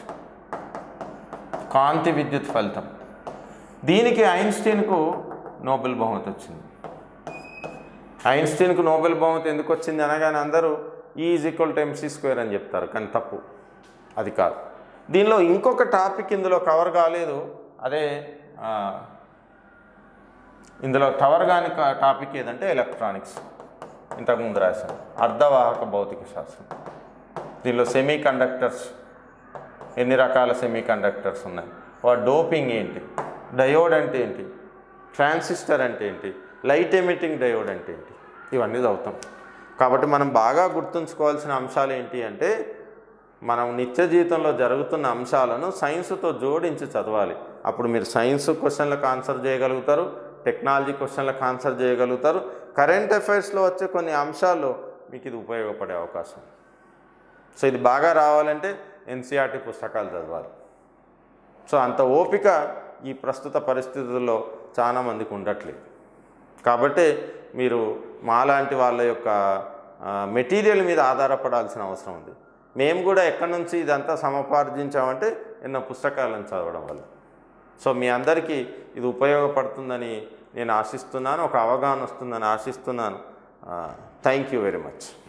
కాంతి విద్యుత్ ఫలితం దీనికి ఐన్స్టీన్కు నోబెల్ బహుమతి వచ్చింది ఐన్స్టీన్కు నోబెల్ బహుమతి ఎందుకు వచ్చింది అనగానే అందరూ is equal to MC square అని చెప్తారు కానీ తప్పు అది కాదు దీనిలో ఇంకొక టాపిక్ ఇందులో కవర్ కాలేదు అదే ఆ, ఇందులో కవర్ కాని కా- టాపిక్ ఏదంటే ఎలక్ట్రానిక్స్ ఇంతకుముందు రాశాను అర్ధవాహక భౌతిక శాస్త్రం దీనిలో సెమీ కండక్టర్స్ ఎన్ని రకాల సెమీ కండక్టర్స్ ఉన్నాయి వాటి డోపింగ్ ఏంటి డయోడ్ అంటే ఏంటి ట్రాన్సిస్టర్ అంటే ఏంటి లైట్ ఎమిటింగ్ డయోడ్ అంటే ఏంటి ఇవన్నీ చదువుతాం కాబట్టి మనం బాగా గుర్తుంచుకోవాల్సిన అంశాలు ఏంటి అంటే మనం నిత్య జీవితంలో జరుగుతున్న అంశాలను సైన్స్తో జోడించి చదవాలి అప్పుడు మీరు సైన్స్ క్వశ్చన్లకు ఆన్సర్ చేయగలుగుతారు టెక్నాలజీ క్వశ్చన్లకు ఆన్సర్ చేయగలుగుతారు కరెంట్ అఫైర్స్లో వచ్చే కొన్ని అంశాలు మీకు ఇది ఉపయోగపడే అవకాశం ఉంది. సో ఇది బాగా రావాలంటే ఎన్సీఆర్టీ పుస్తకాలు చదవాలి సో అంత ఓపిక ఈ ప్రస్తుత పరిస్థితుల్లో చాలా మందికి ఉండట్లేదు కాబట్టి మీరు మాలాంటి వాళ్ళ యొక్క మెటీరియల్ మీద ఆధారపడాల్సిన అవసరం ఉంది మేము కూడా ఎక్కడి నుంచి ఇదంతా సమపార్జించామంటే ఎన్నో పుస్తకాలను చదవడం వల్ల సో మీ అందరికీ ఇది ఉపయోగపడుతుందని నేను ఆశిస్తున్నాను ఒక అవగాహన వస్తుందని ఆశిస్తున్నాను థ్యాంక్ యూ వెరీ మచ్